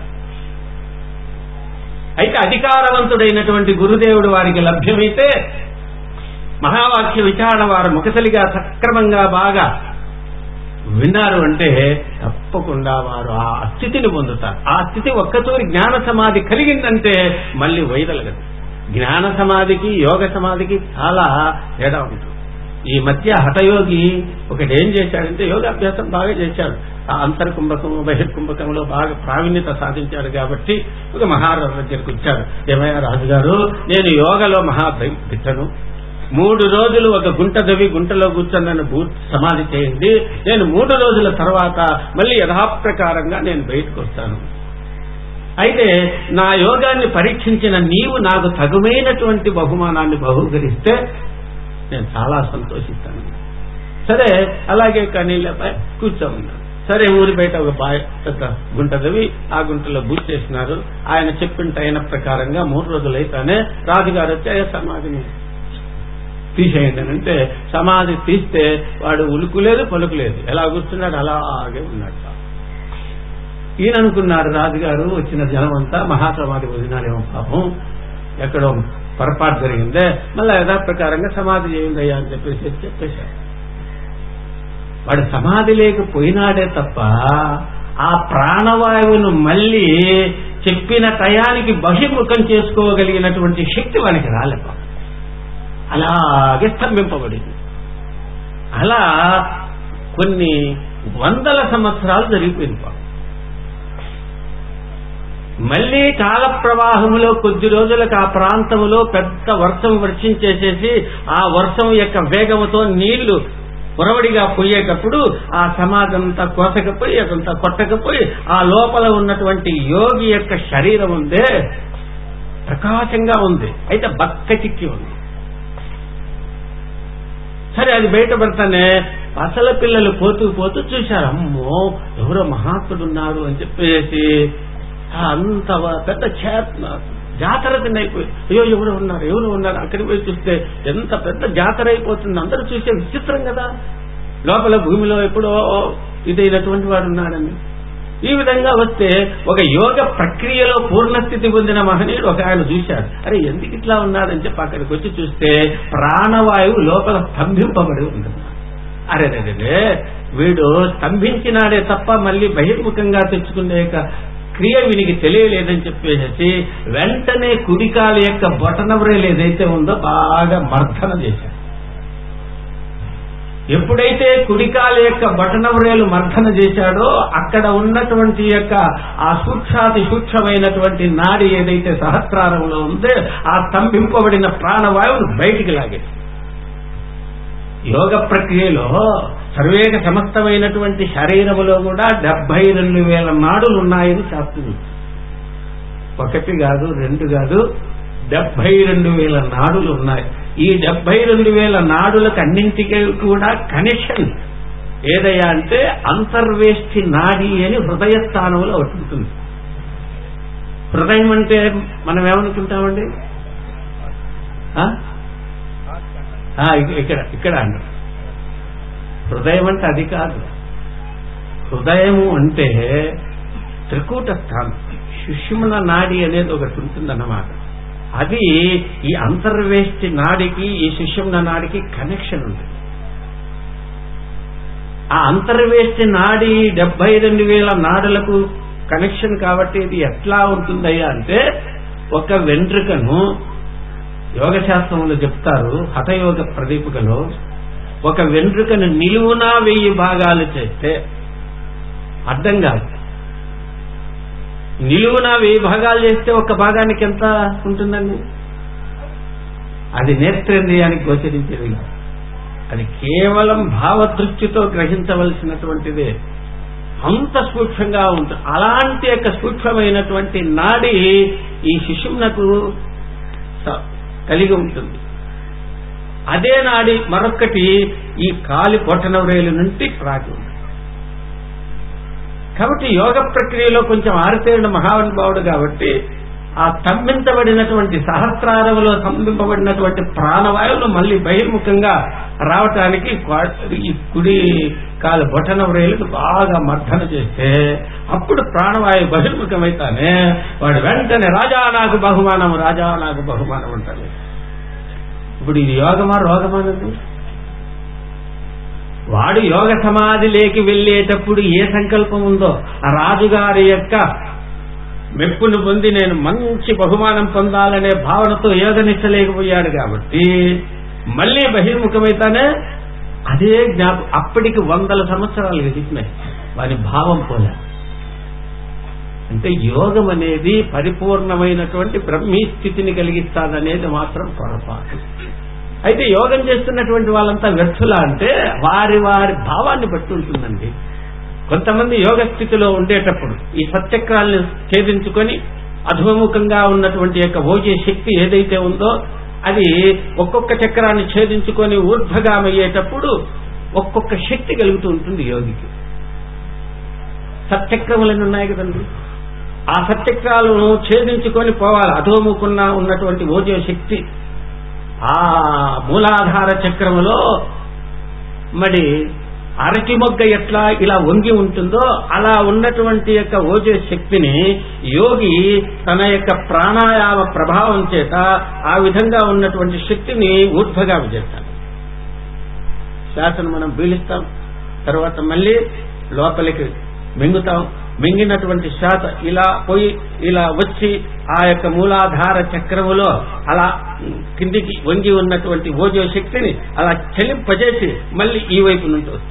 A: అయితే అధికారవంతుడైనటువంటి గురుదేవుడు వారికి లభ్యమైతే మహావాక్య విచారణ వారు ముఖసలిగా సక్రమంగా బాగా విన్నారు అంటే తప్పకుండా వారు ఆ స్థితిని పొందుతారు ఆ స్థితి ఒక్కచోరి జ్ఞాన సమాధి కలిగిందంటే మళ్ళీ వైదొలగదు జ్ఞాన సమాధికి యోగ సమాధికి చాలా తేడా ఉంటుంది ఈ మధ్య హఠయోగి ఒకటి ఏం చేశాడంటే యోగాభ్యాసం బాగా చేశాడు ఆ అంతర్కుంభకము బహిర్కుంభకంలో బాగా ప్రావీణ్యత సాధించాడు కాబట్టి ఒక మహారాజు దగ్గరికి వచ్చాడు ఏమయ్యా రాజుగారు నేను యోగలో మహా దిట్టను మూడు రోజులు ఒక గుంట దవి గుంటలో కూర్చొని నన్ను భూ సమాధి చేయండి నేను మూడు రోజుల తర్వాత మళ్ళీ యథాప్రకారంగా నేను బయటకు వస్తాను అయితే నా యోగాన్ని పరీక్షించిన నీవు నాకు తగుమైనటువంటి బహుమానాన్ని బహుకరిస్తే నేను చాలా సంతోషిస్తాను సరే అలాగే కానీ కూర్చోమన్నాను సరే ఊరి బయట ఒక బాయ్ పెద్ద గుంట దవి ఆ గుంటలో బూట్ చేసినారు ఆయన చెప్పిన టైన ప్రకారంగా మూడు రోజులు అయితేనే రాజుగారు వచ్చి "అయ్యా, సమాధిని తీసేయండి అని అంటే సమాధి తీస్తే వాడు ఉలుకులేదు పలుకులేదు ఎలా కూర్చున్నాడు అలాగే ఉన్నాడు ఈయన అనుకున్నారు రాజుగారు వచ్చిన జనం అంతా మహాసమాధి వదినారేమో పాపం ఎక్కడో పొరపాటు జరిగిందే మళ్ళా యథాప్రకారంగా సమాధి చేయండి అయ్యా అని చెప్పేసి చెప్పేశారు వాడు సమాధి లేకపోయినాడే తప్ప ఆ ప్రాణవాయువును మళ్ళీ చెప్పిన టయానికి బహిర్ముఖం చేసుకోగలిగినటువంటి శక్తి వానికి రాలేప అలాగే స్తంభింపబడింది అలా కొన్ని వందల సంవత్సరాలు జరిగిపోయింది పాపం మళ్లీ కాల ప్రవాహములో కొద్ది రోజులకు ఆ ప్రాంతంలో పెద్ద వర్షం వర్షించేసేసి ఆ వర్షం యొక్క వేగముతో నీళ్లు పొరవడిగా పోయేటప్పుడు ఆ సమాజంతా కోసకపోయి అదంతా కొట్టకపోయి ఆ లోపల ఉన్నటువంటి యోగి యొక్క శరీరం ఉందే ప్రకాశంగా ఉంది అయితే బక్కచిక్కి ఉంది సరే అది బయటపడతానే అసలు పిల్లలు పోతూ పోతూ చూశారు అమ్మో ఎవరో మహాత్ముడు ఉన్నారు అని చెప్పేసి ఆ అంత వ- పెద్ద చేత జాతర కింద అయిపోయి అయ్యో ఎవరు ఉన్నారు ఎవరు ఉన్నారు అక్కడికి పోయి చూస్తే ఎంత పెద్ద జాతర అయిపోతుంది అందరూ చూసే విచిత్రం కదా లోపల భూమిలో ఎప్పుడో ఇదైనటువంటి వాడు ఉన్నాడని ఈ విధంగా వస్తే ఒక యోగ ప్రక్రియలో పూర్ణస్థితి పొందిన మహనీయుడు ఒక ఆయన చూశాడు అరే ఎందుకు ఇట్లా ఉన్నాడని చెప్పి అక్కడికి వచ్చి చూస్తే ప్రాణవాయువు లోపల స్తంభింపబడి ఉంటుంది అరే రే వీడు స్తంభించినాడే తప్ప మళ్ళీ బహిర్ముఖంగా తెచ్చుకునే యొక్క క్రియ వీనికి తెలియలేదని చెప్పేసి వెంటనే కుడికాల యొక్క బొటనవ్రేలు ఏదైతే ఉందో బాగా మర్దన చేశాడు ఎప్పుడైతే కుడికాల యొక్క బటనవ్రేలు మర్దన చేశాడో అక్కడ ఉన్నటువంటి యొక్క ఆ సూక్షాతి సూక్ష్మమైనటువంటి నాడి ఏదైతే సహస్రారంలో ఉందో ఆ స్తంభింపబడిన ప్రాణవాయువును బయటికి లాగేది యోగ ప్రక్రియలో సర్వేక సమస్తమైనటువంటి శరీరములో కూడా డెబ్బై రెండు వేల నాడులు ఉన్నాయని శాస్త్రం ఒకటి కాదు రెండు కాదు డెబ్బై రెండు వేల నాడులు ఉన్నాయి ఈ డెబ్బై రెండు వేల నాడులకు అన్నింటికీ కూడా కనెక్షన్ ఏదయ్యా అంటే అంతర్వేష్టి నాడి అని హృదయ స్థానంలో ఒకటి ఉంటుంది హృదయం అంటే మనం ఏమనుకుంటామండి ఆ? ఆ, ఇక- ఇక్కడ ఇక్కడ అంటారు హృదయం అంటే అది కాదు హృదయము అంటే త్రికూట స్థానం సుషుమ్న నాడి అనేది ఒకటి ఉంటుందన్నమాట అది ఈ అంతర్వేష్టి నాడికి ఈ సుషుమ్న నాడికి కనెక్షన్ ఉంది ఆ అంతర్వేష్టి నాడి డెబ్బై రెండు వేల నాడులకు కనెక్షన్ కాబట్టి ఇది ఎట్లా ఉంటుందయ్యా అంటే ఒక వెంట్రుకను యోగ శాస్త్రంలో చెప్తారు హఠయోగ ప్రదీపికలో ఒక వెంట్రుకను నిలువునా వెయ్యి భాగాలు చేస్తే అర్థం కాదు నిలువునా వెయ్యి భాగాలు చేస్తే ఒక భాగానికి ఎంత ఉంటుందండి అది నేత్రేంద్రియానికి గోచరించేది కాదు అది కేవలం భావదృష్టితో గ్రహించవలసినటువంటిదే అంత సూక్ష్మంగా ఉంటుంది అలాంటి యొక్క సూక్ష్మమైనటువంటి నాడి ఈ శిశువునకు స- కలిగి ఉంటుంది అదే నాడి మరొక్కటి ఈ కాలి పొట్టనవరేలు నుండి రాకి ఉంది కాబట్టి యోగ ప్రక్రియలో కొంచెం ఆరితేరిన మహానుభావుడు కాబట్టి ఆ స్తంభించబడినటువంటి సహస్రారములో స్తంభింపబడినటువంటి ప్రాణవాయువులు మళ్ళీ బహిర్ముఖంగా రావటానికి క్వా- ఈ కుడి కాలు బొటన వ్రేలుకు బాగా మర్దన చేస్తే అప్పుడు ప్రాణవాయువు బహిర్ముఖమైతానే వాడు వెంటనే రాజా నాకు బహుమానం రాజా నాకు బహుమానం అంటాడు ఇప్పుడు ఇది యోగమా రోగమానండి వాడు యోగ సమాధిలోకి వెళ్ళేటప్పుడు ఏ సంకల్పం ఉందో ఆ రాజుగారి యొక్క మెప్పును పొంది నేను మంచి బహుమానం పొందాలనే భావనతో యోగనిచ్చలేకపోయాడు కాబట్టి మళ్ళీ బహిర్ముఖమైతానే అదే జ్ఞాప అప్పటికి వందల సంవత్సరాలు గడిచినాయి వాని భావం పోలే అంటే యోగం అనేది పరిపూర్ణమైనటువంటి బ్రహ్మీ స్థితిని కలిగిస్తాదనేది మాత్రం పొరపాటు అయితే యోగం చేస్తున్నటువంటి వాళ్ళంతా వ్యర్థులా అంటే వారి వారి భావాన్ని బట్టి ఉంటుందండి కొంతమంది యోగ స్థితిలో ఉండేటప్పుడు ఈ సత్చక్రాలను ఛేదించుకొని అధోముఖంగా ఉన్నటువంటి యొక్క ఓజే శక్తి ఏదైతే ఉందో అది ఒక్కొక్క చక్రాన్ని ఛేదించుకొని ఊర్ధ్వగామయ్యేటప్పుడు ఒక్కొక్క శక్తి కలుగుతూ ఉంటుంది యోగికి సత్చక్రములని ఉన్నాయి కదండి ఆ సత్చక్రాలను ఛేదించుకొని పోవాలి అధోముకున్న ఉన్నటువంటి ఓజో శక్తి ఆ మూలాధార చక్రములో మరి అరటి మొగ్గ ఎట్లా ఇలా వంగి ఉంటుందో అలా ఉన్నటువంటి యొక్క ఓజో శక్తిని యోగి తన యొక్క ప్రాణాయామ ప్రభావం చేత ఆ విధంగా ఉన్నటువంటి శక్తిని ఊర్ధ్వగా చేస్తాడు శ్వాసను మనం పీలిస్తాం తర్వాత మళ్ళీ లోపలికి మింగుతాం మింగినటువంటి శ్వాస ఇలా పోయి ఇలా వచ్చి ఆ యొక్క మూలాధార చక్రములో అలా కిందికి వంగి ఉన్నటువంటి ఓజో శక్తిని అలా చెలింపజేసి మళ్ళీ ఈ వైపు నుండి వస్తుంది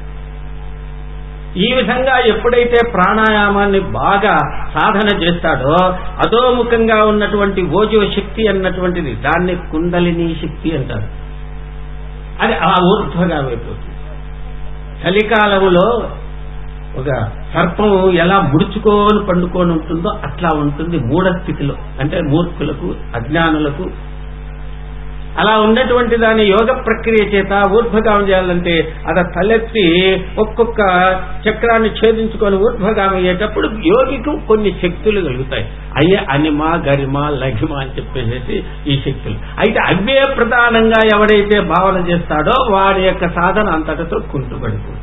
A: ఈ విధంగా ఎప్పుడైతే ప్రాణాయామాన్ని బాగా సాధన చేస్తాడో అధోముఖంగా ఉన్నటువంటి ఓజో శక్తి అన్నటువంటిది దాన్ని కుండలిని శక్తి అంటారు అది ఆ ఊర్ధ్వగా అయిపోతుంది చలికాలములో ఒక సర్పం ఎలా ముడుచుకొని పండుకొని ఉంటుందో అట్లా ఉంటుంది మూఢ స్థితిలో అంటే మూర్ఖులకు అజ్ఞానులకు అలా ఉన్నటువంటి దాని యోగ ప్రక్రియ చేత ఊర్ధ్వగామం చేయాలంటే అది తలెత్తి ఒక్కొక్క చక్రాన్ని ఛేదించుకొని ఊర్ధ్వగామం అయ్యేటప్పుడు యోగికి కొన్ని శక్తులు కలుగుతాయి అయ్యే అనిమ గరిమ లఘిమ అని చెప్పేసి ఈ శక్తులు అయితే అవ్యయ ప్రధానంగా ఎవడైతే భావన చేస్తాడో వాడి యొక్క సాధన అంతటితో కుంటుపడిపోతుంది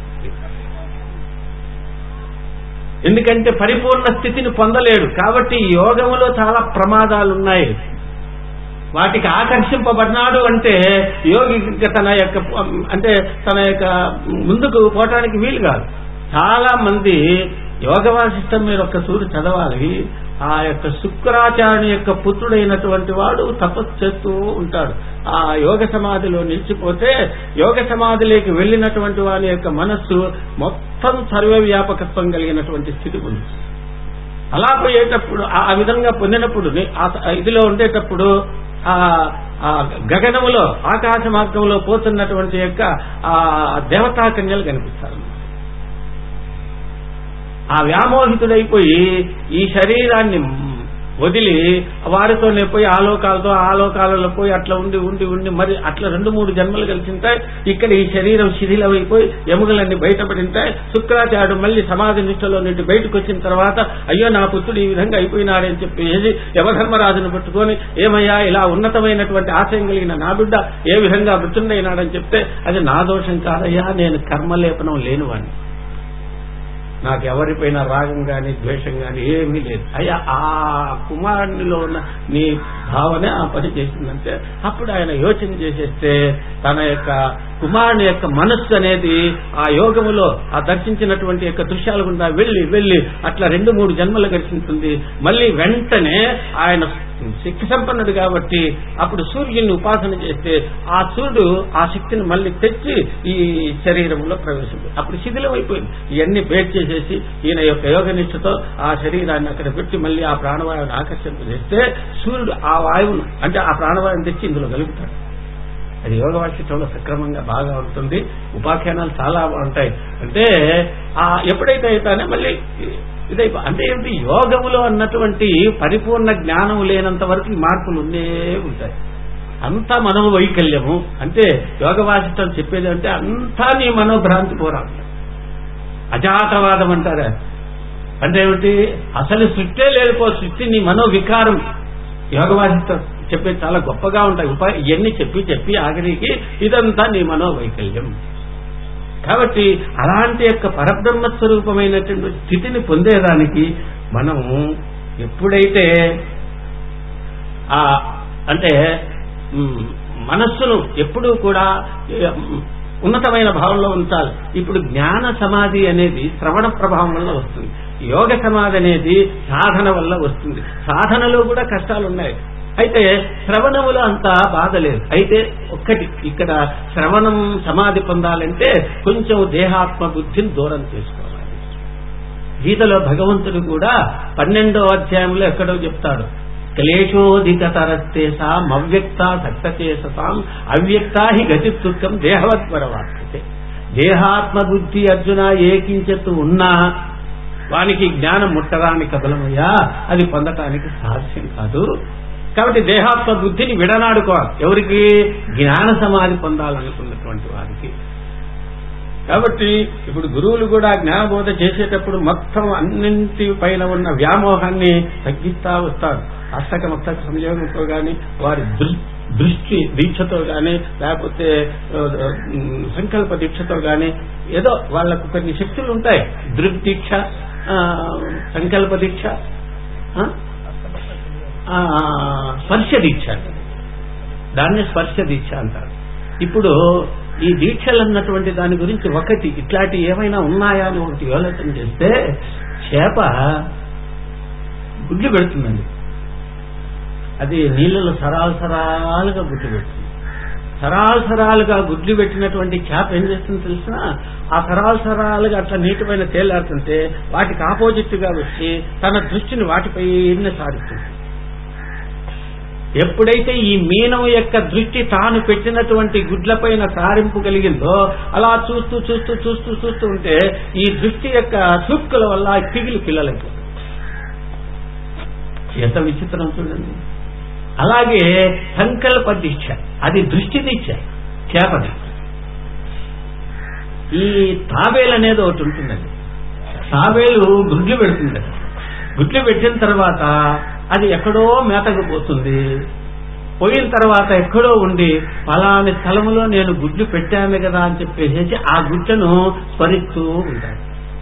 A: ఎందుకంటే పరిపూర్ణ స్థితిని పొందలేడు కాబట్టి ఈ యోగములో చాలా ప్రమాదాలు ఉన్నాయి వాటికి ఆకర్షింపబడినాడు అంటే యోగి తన యొక్క అంటే తన యొక్క ముందుకు పోవటానికి వీలు కాదు చాలా మంది యోగ వాసిష్టం మీరు ఒక్క సూరు చదవాలి ఆ యొక్క శుక్రాచార్య యొక్క పుత్రుడైనటువంటి వాడు తపస్సు చేస్తూ ఉంటాడు ఆ యోగ సమాధిలో నిలిచిపోతే యోగ సమాధిలోకి వెళ్ళినటువంటి వాని యొక్క మనస్సు మొత్తం సర్వవ్యాపకత్వం కలిగినటువంటి స్థితి ఉంది అలా పోయేటప్పుడు ఆ ఆ విధంగా పొందినప్పుడు ని- ఆ స- ఇదిలో ఉండేటప్పుడు ఆ ఆ గగనములో ఆకాశ మార్గంలో పోతున్నటువంటి యొక్క ఆ దేవతా కన్యలు కనిపిస్తారు ఆ వ్యామోహితుడైపోయి ఈ శరీరాన్ని వదిలి వారితోనే పోయి ఆలోకాలతో ఆలోకాలలో పోయి అట్లా ఉండి ఉండి ఉండి మరి అట్లా రెండు మూడు జన్మలు కలిసింటాయి ఇక్కడ ఈ శరీరం శిథిలమైపోయి ఎముకలన్నీ బయటపడింటాయి శుక్రాచార్యుడు మళ్ళీ సమాధి నిష్టలో నుండి బయటకు వచ్చిన తర్వాత అయ్యో నా పుత్రుడు ఈ విధంగా అయిపోయినాడని చెప్పేసి యమధర్మరాజును పట్టుకొని ఏమయ్యా ఇలా ఉన్నతమైనటువంటి ఆశయం కలిగిన నా బిడ్డ ఏ విధంగా మృతుండైనాడని చెప్తే అది నా దోషం కాదయ్యా నేను కర్మలేపనం లేనివాడిని నాకు ఎవరిపైన రాగం గాని ద్వేషం గాని ఏమీ లేదు అయ్యా ఆ కుమారునిలో ఉన్న నీ భావనే ఆ పని చేసిందంటే అప్పుడు ఆయన యోచన చేసేస్తే తన యొక్క కుమారుని యొక్క మనస్సు అనేది ఆ యోగములో ఆ దర్శించినటువంటి యొక్క దృశ్యాల గుండా వెళ్లి వెళ్లి అట్లా రెండు మూడు జన్మలు గడిచింటుంది మళ్ళీ వెంటనే ఆయన శక్తి సంపన్నుడు కాబట్టి అప్పుడు సూర్యుని ఉపాసన చేస్తే ఆ సూర్యుడు ఆ శక్తిని మళ్ళీ తెచ్చి ఈ శరీరంలో ప్రవేశింది అప్పుడు శిథిలం అయిపోయింది ఇవన్నీ బేట్ చేసేసి ఈయన యొక్క యోగ నిష్ఠతో ఆ శరీరాన్ని అక్కడ పెట్టి మళ్ళీ ఆ ప్రాణవాయువుని ఆకర్షింపజేస్తే సూర్యుడు ఆ వాయువును అంటే ఆ ప్రాణవాయువుని తెచ్చి ఇందులో కలుగుతాడు అది యోగ వాక్యంలో సక్రమంగా బాగా ఉంటుంది ఉపాఖ్యానాలు చాలా బాగుంటాయి అంటే ఆ ఎప్పుడైతే అయితేనే మళ్ళీ ఇదైపో అంటే ఏమిటి యోగములో అన్నటువంటి పరిపూర్ణ జ్ఞానం లేనంత వరకు ఈ మార్పులు ఉండే ఉంటాయి అంతా మనోవైకల్యము అంటే యోగ వాసిష్టం చెప్పేది అంటే అంతా నీ మనోభ్రాంతి పోరాటం అజాతవాదం అంటారా అంటే ఏమిటి అసలు సృష్టే లేదుపో సృష్టి నీ మనోవికారం యోగ వాసిష్టం చెప్పేది చాలా గొప్పగా ఉంటాయి ఉపా ఇవన్నీ చెప్పి చెప్పి ఆఖరికి ఇదంతా నీ మనోవైకల్యం కాబట్టి అలాంటి యొక్క పరబ్రహ్మ స్వరూపమైనటువంటి స్థితిని పొందేదానికి మనం ఎప్పుడైతే ఆ అంటే మ్, మనస్సును ఎప్పుడూ కూడా ఏ, మ్, ఉన్నతమైన భావంలో ఉంచాలి ఇప్పుడు జ్ఞాన సమాధి అనేది శ్రవణ ప్రభావం వల్ల వస్తుంది యోగ సమాధి అనేది సాధన వల్ల వస్తుంది సాధనలో కూడా కష్టాలు ఉన్నాయి అయితే శ్రవణములో అంత బాధ లేదు అయితే ఒక్కటి ఇక్కడ శ్రవణం సమాధి పొందాలంటే కొంచెం దేహాత్మ బుద్ధిని దూరం చేసుకోవాలి గీతలో భగవంతుడు కూడా పన్నెండో అధ్యాయంలో ఎక్కడో చెప్తాడు క్లేశోధికతరస్తేసాం అవ్యక్త సక్తచేసతాం అవ్యక్త హి గతి దుఃఖం దేహవత్పరవార్తతే దేహాత్మ బుద్ధి అర్జున ఏకించత్తు ఉన్నా వానికి జ్ఞానం ముట్టడానికి కబలమయ్యా అది పొందటానికి సాధ్యం కాదు కాబట్టి దేహాత్మ బుద్ధిని విడనాడుకోవాలి ఎవరికి జ్ఞాన సమాధి పొందాలనుకున్నటువంటి వారికి కాబట్టి ఇప్పుడు గురువులు కూడా జ్ఞానబోధ చేసేటప్పుడు మొత్తం అన్నింటి పైన ఉన్న వ్యామోహాన్ని తగ్గిస్తా వస్తారు అష్టక మస్తక సంయోగంతో గాని వారి దృ- దృష్టి దీక్షతో గాని లేకపోతే ఆ, ఉమ్, సంకల్ప దీక్షతో గాని ఏదో వాళ్లకు కొన్ని శక్తులు ఉంటాయి దృగ్దీక్ష ఆ, సంకల్ప దీక్ష ఆ? ఆ, స్పర్శ దీక్ష దాన్ని స్పర్శ దీక్ష అంటారు ఇప్పుడు ఈ దీక్షలు అన్నటువంటి దాని గురించి ఒకటి ఇట్లాంటి ఏమైనా ఉన్నాయా అని ఒకటి ఆలోచన చేస్తే చేప గుడ్లు పెడుతుందండి అది నీళ్ళలో సరాలు సరాలుగా గుడ్లు పెడుతుంది సరాలు సరాలుగా గుడ్లు పెట్టినటువంటి చేప ఏం చేస్తుంది తెలిసిన ఆ సరాలు సరాలుగా అట్లా నీటిపైన తేలాడుతుంటే వాటికి ఆపోజిట్ గా వచ్చి తన దృష్టిని వాటిపైనే సారిస్తుంది ఎప్పుడైతే ఈ మీనం యొక్క దృష్టి తాను పెట్టినటువంటి గుడ్లపైన సారింపు కలిగిందో అలా చూస్తూ చూస్తూ చూస్తూ చూస్తూ ఉంటే ఈ దృష్టి యొక్క సూక్తుల వల్ల పిగిలి పిల్లలైపోతుంది ఎంత విచిత్రం చూడండి అలాగే సంకల్ప దీక్ష అది దృష్టి దీక్ష చేపది ఈ తాబేలు అనేది ఒకటి ఉంటుందండి తాబేలు గుడ్లు పెడుతుంది గుడ్లు పెట్టిన తర్వాత అది ఎక్కడో మేతకు పోతుంది పోయిన తర్వాత ఎక్కడో ఉండి ఫలాని స్థలములో నేను గుడ్లు పెట్టాను కదా అని చెప్పేసి ఆ గుడ్లను స్మరిస్తూ ఉంటాడు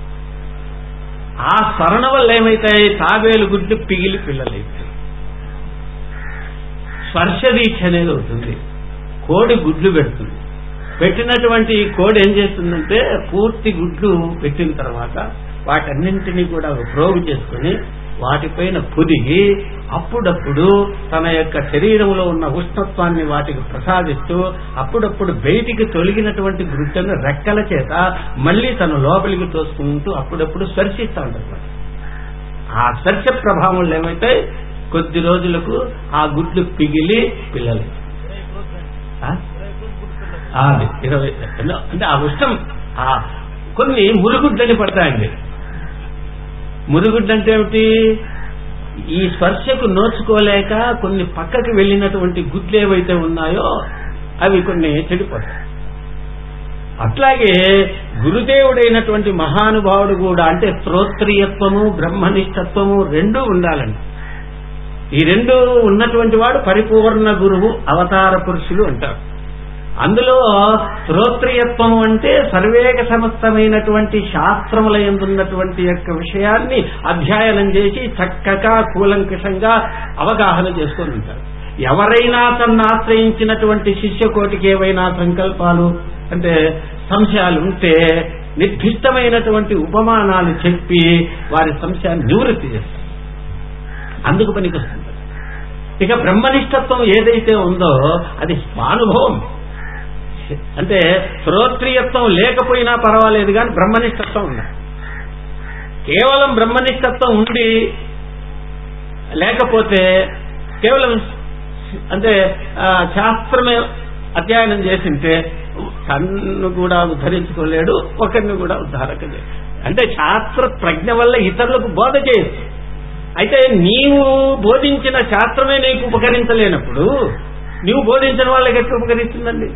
A: ఆ స్మరణ వల్ల ఏమైతాయి తాబేలు గుడ్లు పిగిలి పిల్లలైతాయి స్పర్శ దీక్ష అనేది అవుతుంది కోడి గుడ్లు పెడుతుంది పెట్టినటువంటి ఈ కోడి ఏం చేస్తుందంటే పూర్తి గుడ్లు పెట్టిన తర్వాత వాటన్నింటినీ కూడా ప్రోగు చేసుకుని వాటిపైన పొదిగి అప్పుడప్పుడు తన యొక్క శరీరంలో ఉన్న ఉష్ణత్వాన్ని వాటికి ప్రసాదిస్తూ అప్పుడప్పుడు బయటికి తొలగినటువంటి గుడ్డను రెక్కల చేత మళ్ళీ తన లోపలికి తోసుకుంటూ అప్పుడప్పుడు స్పర్శిస్తూ ఉంటారు ఆ స్పర్శ ప్రభావం ఏమైతే కొద్ది రోజులకు ఆ గుడ్లు పిగిలి పిల్లలు ఆ? అది ఇరవై అంటే ఆ ఉష్ణం ఆ కొన్ని మురుగుడ్లని పడతాయండి మురుగుడ్డు అంటే ఏమిటి ఈ స్పర్శకు నోచుకోలేక కొన్ని పక్కకి వెళ్ళినటువంటి గుడ్లు ఏవైతే ఉన్నాయో అవి కొన్ని చెడిపోతాయి అట్లాగే గురుదేవుడైనటువంటి మహానుభావుడు కూడా అంటే శ్రోత్రియత్వము బ్రహ్మనిష్టత్వము రెండూ ఉండాలండి ఈ రెండు ఉన్నటువంటి వాడు పరిపూర్ణ గురువు అవతార పురుషులు అంటారు అందులో శ్రోత్రియత్వము అంటే సర్వేక సమస్తమైనటువంటి శాస్త్రముల ఎందున్నటువంటి యొక్క విషయాన్ని అధ్యయనం చేసి చక్కగా కూలంకషంగా అవగాహన చేసుకొని ఉంటారు ఎవరైనా తన్ను ఆశ్రయించినటువంటి శిష్యకోటికి ఏవైనా సంకల్పాలు అంటే సంశయాలు ఉంటే నిర్దిష్టమైనటువంటి ఉపమానాలు చెప్పి వారి సంశయాన్ని నివృత్తి చేస్తారు అందుకు పనికొస్తుంది ఇక బ్రహ్మనిష్టత్వం ఏదైతే ఉందో అది స్వానుభవం అంటే శ్రోత్రియత్వం లేకపోయినా పర్వాలేదు కానీ బ్రహ్మనిష్టత్వం ఉండాలి కేవలం బ్రహ్మనిష్టత్వం ఉండి లేకపోతే కేవలం అంటే ఆ, శాస్త్రమే అధ్యయనం చేసింటే తన్ను కూడా ఉద్ధరించుకోలేడు ఒకరిని కూడా ఉద్ధారక చేయడు. అంటే శాస్త్ర ప్రజ్ఞ వల్ల ఇతరులకు బోధ చేయొచ్చు అయితే నీవు బోధించిన శాస్త్రమే నీకు ఉపకరించలేనప్పుడు నీవు బోధించిన వాళ్ళకి ఎట్లా ఉపకరిస్తుందండి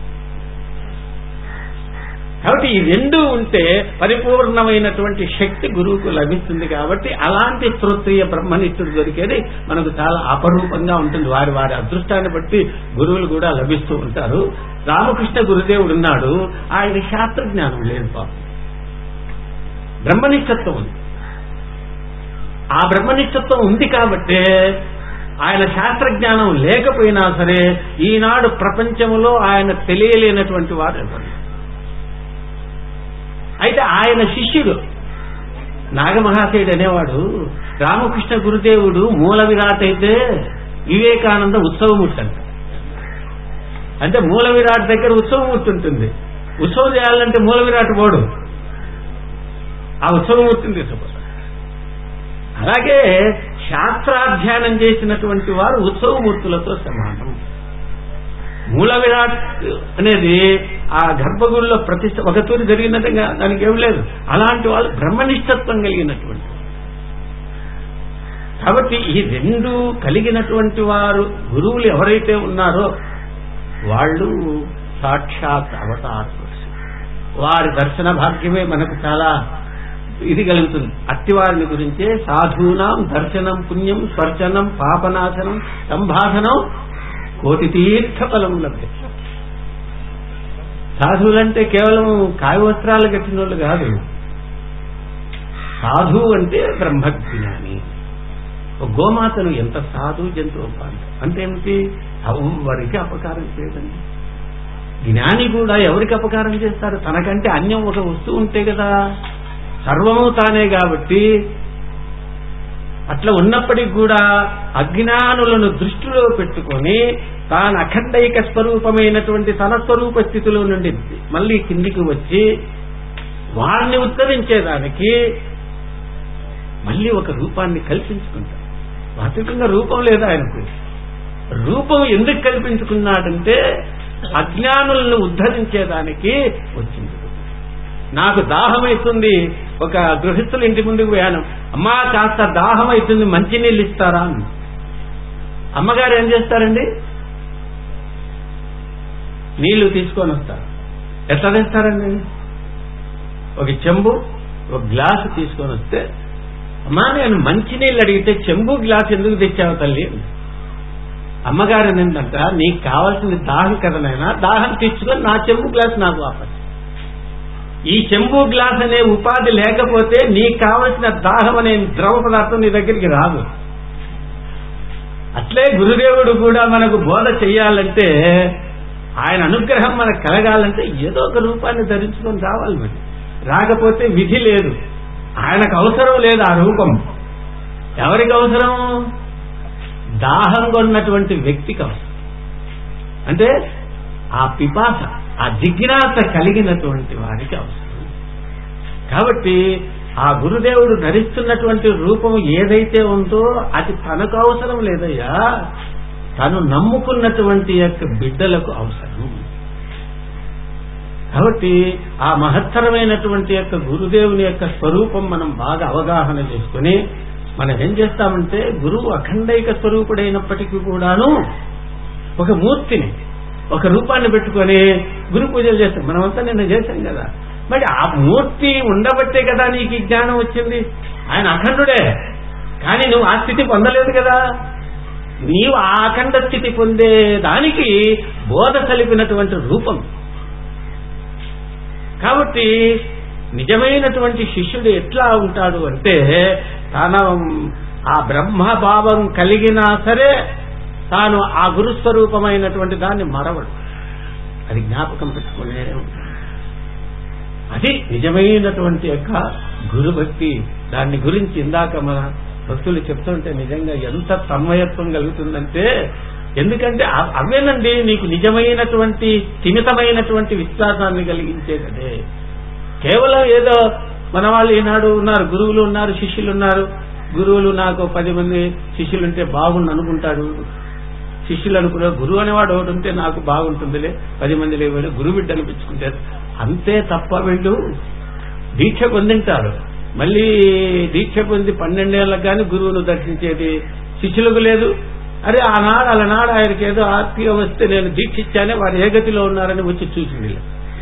A: కాబట్టి ఈ రెండు ఉంటే పరిపూర్ణమైనటువంటి శక్తి గురువుకు లభిస్తుంది కాబట్టి అలాంటి శ్రోత్రియ బ్రహ్మనిష్ఠుడు దొరికేది మనకు చాలా అపరూపంగా ఉంటుంది వారి వారి అదృష్టాన్ని బట్టి గురువులు కూడా లభిస్తూ ఉంటారు రామకృష్ణ గురుదేవుడు ఉన్నాడు ఆయన శాస్త్ర జ్ఞానం లేదు పాపం బ్రహ్మనిష్టత్వం ఉంది ఆ బ్రహ్మనిష్టత్వం ఉంది కాబట్టే ఆయన శాస్త్రజ్ఞానం లేకపోయినా సరే ఈనాడు ప్రపంచంలో ఆయన తెలియలేనటువంటి వారు ఎవరు అయితే ఆయన శిష్యుడు నాగమహాశయుడు అనేవాడు రామకృష్ణ గురుదేవుడు మూల విరాట్ అయితే వివేకానంద ఉత్సవమూర్తి అంట అంటే మూల విరాట్ దగ్గర ఉత్సవమూర్తి ఉంటుంది ఉత్సవం చేయాలంటే మూల విరాట్ పోడు ఆ ఉత్సవమూర్తిని తీసుకుపోతాడు అలాగే శాస్త్రాధ్యయనం చేసినటువంటి వారు ఉత్సవమూర్తులతో సమానం మూల విరాట్ అనేది ఆ గర్భగుడిలో ప్రతిష్ట ఒక తూరి జరిగినట్టుగా దానికి ఏం లేదు అలాంటి వాళ్ళు బ్రహ్మనిష్టత్వం కలిగినటువంటి వారు. కాబట్టి ఈ రెండు కలిగినటువంటి వారు గురువులు ఎవరైతే ఉన్నారో వాళ్ళు సాక్షాత్ అవతార పురుషులు. వారి దర్శన భాగ్యమే మనకు చాలా ఇది కలుగుతుంది అట్టివారిని గురించే సాధూనాం దర్శనం పుణ్యం స్పర్శనం పాపనాశనం సంభాషణం కోటి తీర్థ ఫలం లభ్యం సాధువులంటే కేవలం కాయ వస్త్రాలు కట్టిన వాళ్ళు కాదు సాధు అంటే బ్రహ్మజ్ఞాని ఒక గోమాతను ఎంత సాధు జంతువు పాంత అంటే ఏమిటి ఎవరికి అపకారం చేయదండి జ్ఞాని కూడా ఎవరికి అపకారం చేస్తారు తనకంటే అన్యం ఒక వస్తువు ఉంటే కదా సర్వము తానే కాబట్టి అట్లా ఉన్నప్పటికీ కూడా అజ్ఞానులను దృష్టిలో పెట్టుకొని తాను అఖండైక స్వరూపమైనటువంటి తన స్వరూప స్థితిలో నుండి మళ్ళీ కిందికి వచ్చి వారిని ఉత్తరించేదానికి మళ్ళీ ఒక రూపాన్ని కల్పించుకుంటాడు వాస్తవికంగా రూపం లేదు ఆయనకు రూపం ఎందుకు కల్పించుకున్నాడంటే అజ్ఞానులను ఉద్ధరించేదానికి వచ్చింది నాకు దాహం అవుతుంది ఒక గృహస్థుల ఇంటి ముందుకు పోయాను అమ్మా కాస్త దాహం అవుతుంది మంచినీళ్ళు ఇస్తారా అని అమ్మగారు ఏం చేస్తారండి నీళ్లు తీసుకొని వస్తారు ఎట్లా తెస్తారండి ఒక చెంబు ఒక గ్లాసు తీసుకొని వస్తే అమ్మా నేను మంచినీళ్ళు అడిగితే చెంబు గ్లాస్ ఎందుకు తెచ్చావు తల్లి అమ్మగారు ఏంటంట నీకు కావాల్సింది దాహం కదా నాయనా దాహం తెచ్చుకొని నా చెంబు గ్లాస్ నాకు వాపస్ ఈ చెంబు గ్లాస్ అనే ఉపాధి లేకపోతే నీకు కావలసిన దాహం అనే ద్రవ పదార్థం నీ దగ్గరికి రాదు అట్లే గురుదేవుడు కూడా మనకు బోధ చెయ్యాలంటే ఆయన అనుగ్రహం మనకు కలగాలంటే ఏదో ఒక రూపాన్ని ధరించుకొని రావాలి మరి రాకపోతే విధి లేదు ఆయనకు అవసరం లేదు ఆ రూపం ఎవరికి అవసరం దాహం కొన్నటువంటి వ్యక్తికి అవసరం అంటే ఆ పిపాస ఆ జిజ్ఞాస కలిగినటువంటి వారికి అవసరం కాబట్టి ఆ గురుదేవుడు ధరిస్తున్నటువంటి రూపం ఏదైతే ఉందో అది తనకు అవసరం లేదయ్యా తను నమ్ముకున్నటువంటి యొక్క బిడ్డలకు అవసరం కాబట్టి ఆ మహత్తరమైనటువంటి యొక్క గురుదేవుని యొక్క స్వరూపం మనం బాగా అవగాహన చేసుకుని మనం ఏం చేస్తామంటే గురువు అఖండైక స్వరూపుడైనప్పటికీ కూడాను ఒక మూర్తిని ఒక రూపాన్ని పెట్టుకొని గురు పూజలు చేస్తాం మనమంతా నిన్న చేశాం కదా మరి ఆ మూర్తి ఉండబట్టే కదా నీకు ఈ జ్ఞానం వచ్చింది ఆయన అఖండుడే కానీ నువ్వు ఆ స్థితి పొందలేదు కదా నీవు ఆ అఖండ స్థితి పొందేదానికి బోధ కలిపినటువంటి రూపం కాబట్టి నిజమైనటువంటి శిష్యుడు ఎట్లా ఉంటాడు అంటే తన ఆ బ్రహ్మభావం కలిగినా సరే తాను ఆ గురుస్వరూపమైనటువంటి దాన్ని మరవడు అది జ్ఞాపకం పెట్టుకునే ఉంటాడు అది నిజమైనటువంటి యొక్క గురుభక్తి దాన్ని గురించి ఇందాక మన భక్తులు చెప్తుంటే నిజంగా ఎంత తన్మయత్వం కలుగుతుందంటే ఎందుకంటే అ- అవేనండి నీకు నిజమైనటువంటి స్థిమితమైనటువంటి విశ్వాసాన్ని కలిగించేదే కేవలం ఏదో మన వాళ్ళు ఈనాడు ఉన్నారు గురువులు ఉన్నారు శిష్యులు ఉన్నారు గురువులు నాకు పది మంది శిష్యులుంటే బాగుండు అనుకుంటాడు శిష్యులు అనుకునే గురువు అనేవాడు ఒకటి ఉంటే నాకు బాగుంటుందిలే పది మంది లేవాడు గురువు బిడ్డ అనిపించుకుంటారు అంతే తప్ప వీళ్ళు దీక్ష పొందింటారు మళ్ళీ దీక్ష పొంది పన్నెండేళ్లకు కానీ గురువును దర్శించేది శిష్యులకు లేదు అరే ఆనాడు అలనాడు ఆయనకి ఏదో ఆత్మీయ వస్తే నేను దీక్ష ఇచ్చానే వారు ఏ గతిలో ఉన్నారని వచ్చి చూసింది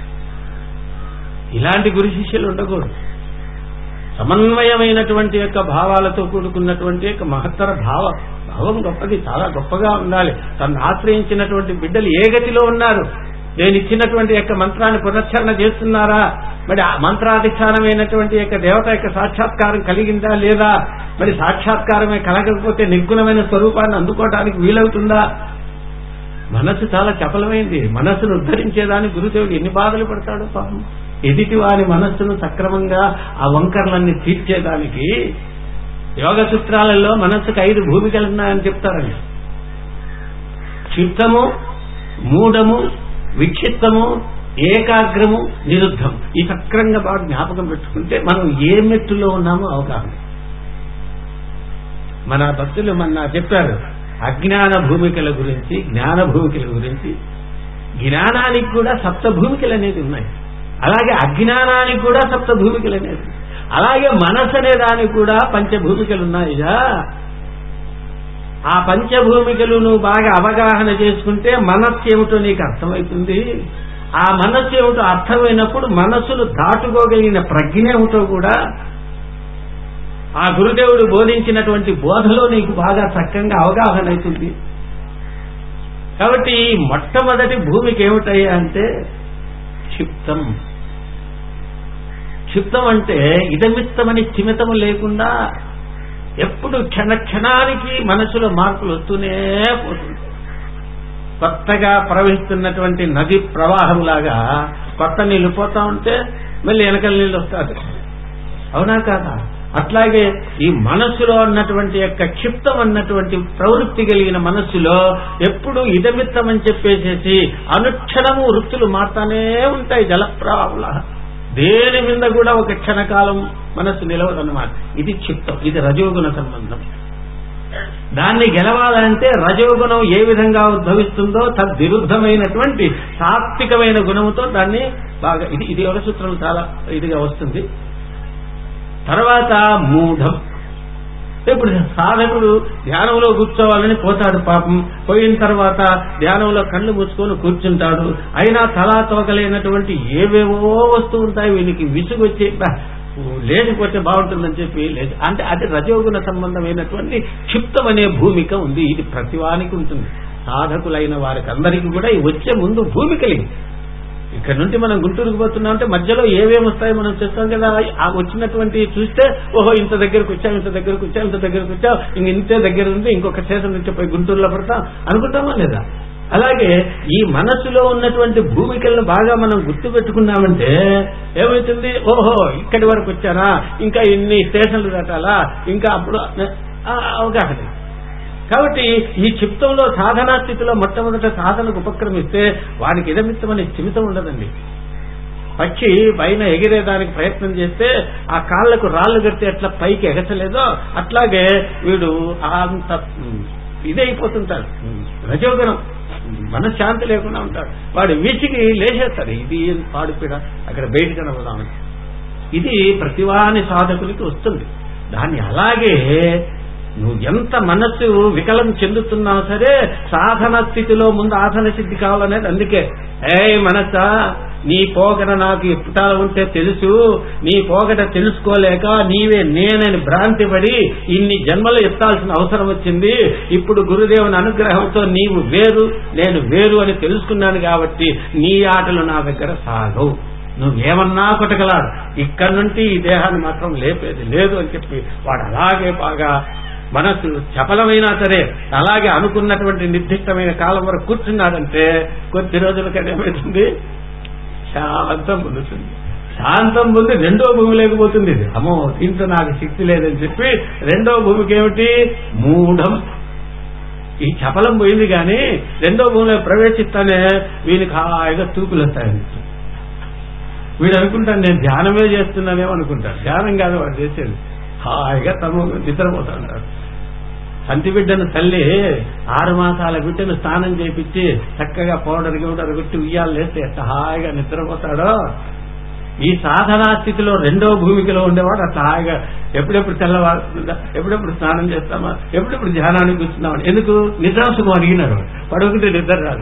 A: ఇలాంటి గురు శిష్యులు ఉండకూడదు సమన్వయమైనటువంటి యొక్క భావాలతో కూడుకున్నటువంటి యొక్క మహత్తర భావ భావం గొప్పది చాలా గొప్పగా ఉండాలి తను ఆశ్రయించినటువంటి బిడ్డలు ఏ గతిలో ఉన్నారు నేను ఇచ్చినటువంటి యొక్క మంత్రాన్ని పునశ్చరణ చేస్తున్నారా మరి ఆ మంత్రాధిష్టానమైనటువంటి యొక్క దేవత యొక్క సాక్షాత్కారం కలిగిందా లేదా మరి సాక్షాత్కారమే కలగకపోతే నిర్గుణమైన స్వరూపాన్ని అందుకోవడానికి వీలవుతుందా మనసు చాలా చపలమైంది మనస్సును ఉద్ధరించేదానికి గురుదేవుడు ఎన్ని బాధలు పడతాడు పాపం ఎదుటి వారి మనస్సును సక్రమంగా ఆ వంకర్లన్నీ తీర్చేదానికి యోగ సూత్రాలలో మనస్సుకు ఐదు భూమికలు ఉన్నాయని చెప్తారండి చిత్తము మూఢము విక్షిప్తము ఏకాగ్రము నిరుద్ధం ఈ సక్రంగా బాగా జ్ఞాపకం పెట్టుకుంటే మనం ఏ మెట్టులో ఉన్నామో అవగాహన మన భక్తులు మన చెప్పారు అజ్ఞాన భూమికల గురించి జ్ఞాన భూమికల గురించి జ్ఞానానికి కూడా సప్త భూమికలు అనేది ఉన్నాయి అలాగే అజ్ఞానానికి కూడా సప్త భూమికలు అనేది అలాగే మనసు అనే దానికి కూడా పంచభూమికలు ఉన్నాయిగా ఆ పంచభూమికలు నువ్వు బాగా అవగాహన చేసుకుంటే మనస్సు ఏమిటో నీకు అర్థమవుతుంది ఆ మనస్సు ఏమిటో అర్థమైనప్పుడు మనస్సును దాటుకోగలిగిన ప్రజ్ఞ ఏమిటో కూడా ఆ గురుదేవుడు బోధించినటువంటి బోధలో నీకు బాగా చక్కగా అవగాహన అవుతుంది కాబట్టి మొట్టమొదటి భూమికి ఏమిటయ్యా అంటే క్షిప్తం క్షిప్తం అంటే ఇదమిత్తమని స్థిమితము లేకుండా ఎప్పుడు క్షణ క్షణానికి మనసులో మార్పులు వస్తూనే పోతుంది కొత్తగా ప్రవహిస్తున్నటువంటి నది ప్రవాహంలాగా కొత్త నీళ్లు పోతా ఉంటే మళ్ళీ వెనకల నీళ్ళు వస్తారు అవునా కాదా అట్లాగే ఈ మనస్సులో ఉన్నటువంటి యొక్క క్షిప్తం అన్నటువంటి ప్రవృత్తి కలిగిన మనస్సులో ఎప్పుడు ఇదమిత్తం అని చెప్పేసేసి అనుక్షణము వృత్తులు మారుతానే ఉంటాయి జలప్రవాహంలా దేని మీద కూడా ఒక క్షణకాలం మనస్సు నిలవదన్నమాట ఇది చిత్తం ఇది రజోగుణ సంబంధం దాన్ని గెలవాలంటే రజోగుణం ఏ విధంగా ఉద్భవిస్తుందో తద్విరుద్ధమైనటువంటి సాత్వికమైన గుణముతో దాన్ని బాగా ఇది ఇది యోగ సూత్రం చాలా ఇదిగా వస్తుంది తర్వాత మూఢం ఇప్పుడు సాధకుడు ధ్యానంలో కూర్చోవాలని పోతాడు పాపం పోయిన తర్వాత ధ్యానంలో కళ్ళు మూసుకొని కూర్చుంటాడు అయినా తలా తోకలేనటువంటి ఏవేవో వస్తూ ఉంటాయి వీనికి విసుగొచ్చి "బా, లేకపోతే బాగుంటుందని చెప్పి లేదు అంటే అది రజోగుణ సంబంధమైనటువంటి క్షిప్తం అనే భూమిక ఉంది ఇది ప్రతివానికి ఉంటుంది సాధకులైన వారికి అందరికీ కూడా ఈ వచ్చే ముందు భూమికలి ఇక్కడ నుండి మనం గుంటూరుకు పోతున్నాం అంటే మధ్యలో ఏమేమి వస్తాయో మనం చెప్తాం కదా ఆ వచ్చినటువంటి చూస్తే ఓహో ఇంత దగ్గరకు వచ్చాం ఇంత దగ్గరకు వచ్చాం ఇంత దగ్గరకు వచ్చాం ఇంక ఇంతే దగ్గర ఉంది ఇంకొక స్టేషన్ నుంచి పోయి గుంటూరులో పడతాం అనుకుంటామా లేదా అలాగే ఈ మనసులో ఉన్నటువంటి భూమికలను బాగా మనం గుర్తు పెట్టుకున్నామంటే ఏమవుతుంది ఓహో ఇక్కడి వరకు వచ్చానా ఇంకా ఇన్ని స్టేషన్లు దాటాలా ఇంకా అప్పుడు ఆ, అవగాహన కాబట్టి ఈ చిత్తంలో సాధనా స్థితిలో మొట్టమొదట సాధనకు ఉపక్రమిస్తే వానికి ఇదమిత్తమనే చిమితం ఉండదండి పక్షి పైన ఎగిరేదానికి ప్రయత్నం చేస్తే ఆ కాళ్లకు రాళ్లు కడితే ఎట్లా పైకి ఎగసలేదో అట్లాగే వీడు అంత ఇదైపోతుంటాడు రజోగుణం మనశ్శాంతి లేకుండా ఉంటాడు వాడు విసిగి లేచేస్తాడు ఇది ఏం పాడుపీడ అక్కడ బయట కనబడదామని ఇది ప్రతివాని సాధకులకి వస్తుంది దాన్ని అలాగే నువ్వు ఎంత మనస్సు వికలం చెందుతున్నా సరే సాధన స్థితిలో ముందు ఆసన సిద్ధి కావాలనేది అందుకే ఏ మనస నీ పోగడ నాకు ఎప్పుటాల ఉంటే తెలుసు నీ పోగడ తెలుసుకోలేక నీవే నేనని భ్రాంతి పడి ఇన్ని జన్మలు ఎత్తాల్సిన అవసరం వచ్చింది ఇప్పుడు గురుదేవుని అనుగ్రహంతో నీవు వేరు నేను వేరు అని తెలుసుకున్నాను కాబట్టి నీ ఆటలు నా దగ్గర సాగవు నువ్వేమన్నా కొట్టగలాడు ఇక్కడి నుండి ఈ దేహాన్ని మాత్రం లేపేది లేదు అని చెప్పి వాడు అలాగే బాగా మనసు చపలమైనా సరే అలాగే అనుకున్నటువంటి నిర్దిష్టమైన కాలం వరకు కూర్చున్నాడంటే కొద్ది రోజులకనే ఏమవుతుంది శాంతం పొందుతుంది శాంతం పొంది రెండో భూమి లేకపోతుంది ఇది అమ్మో దీంట్లో నాకు శక్తి లేదని చెప్పి రెండో భూమికి ఏమిటి మూఢం ఈ చపలం పోయింది కానీ రెండో భూమిలో ప్రవేశిస్తానే వీనికి హాయిగా తూపులు వస్తాయని వీడు అనుకుంటాను నేను ధ్యానమే చేస్తున్నానేమో అనుకుంటాడు ధ్యానం కాదు వాడు చేసేది హాయిగా తమ నిద్రపోతా ఉంటాడు సంతి బిడ్డను తల్లి ఆరు మాసాల బిడ్డను స్నానం చేపించి చక్కగా పౌడర్ గిౌడర్ పెట్టి ఉయ్యాలు లేస్తే ఎంత హాయిగా నిద్రపోతాడో ఈ సాధనా స్థితిలో రెండో భూమికలో ఉండేవాడు అట్లా హాయిగా ఎప్పుడెప్పుడు తెల్లవారుతుందా ఎప్పుడెప్పుడు స్నానం చేస్తామా ఎప్పుడెప్పుడు ధ్యానానికి కూర్చున్నామని ఎందుకు నిద్రాంశం అడిగినారు పడుకుంటే నిద్ర రాదు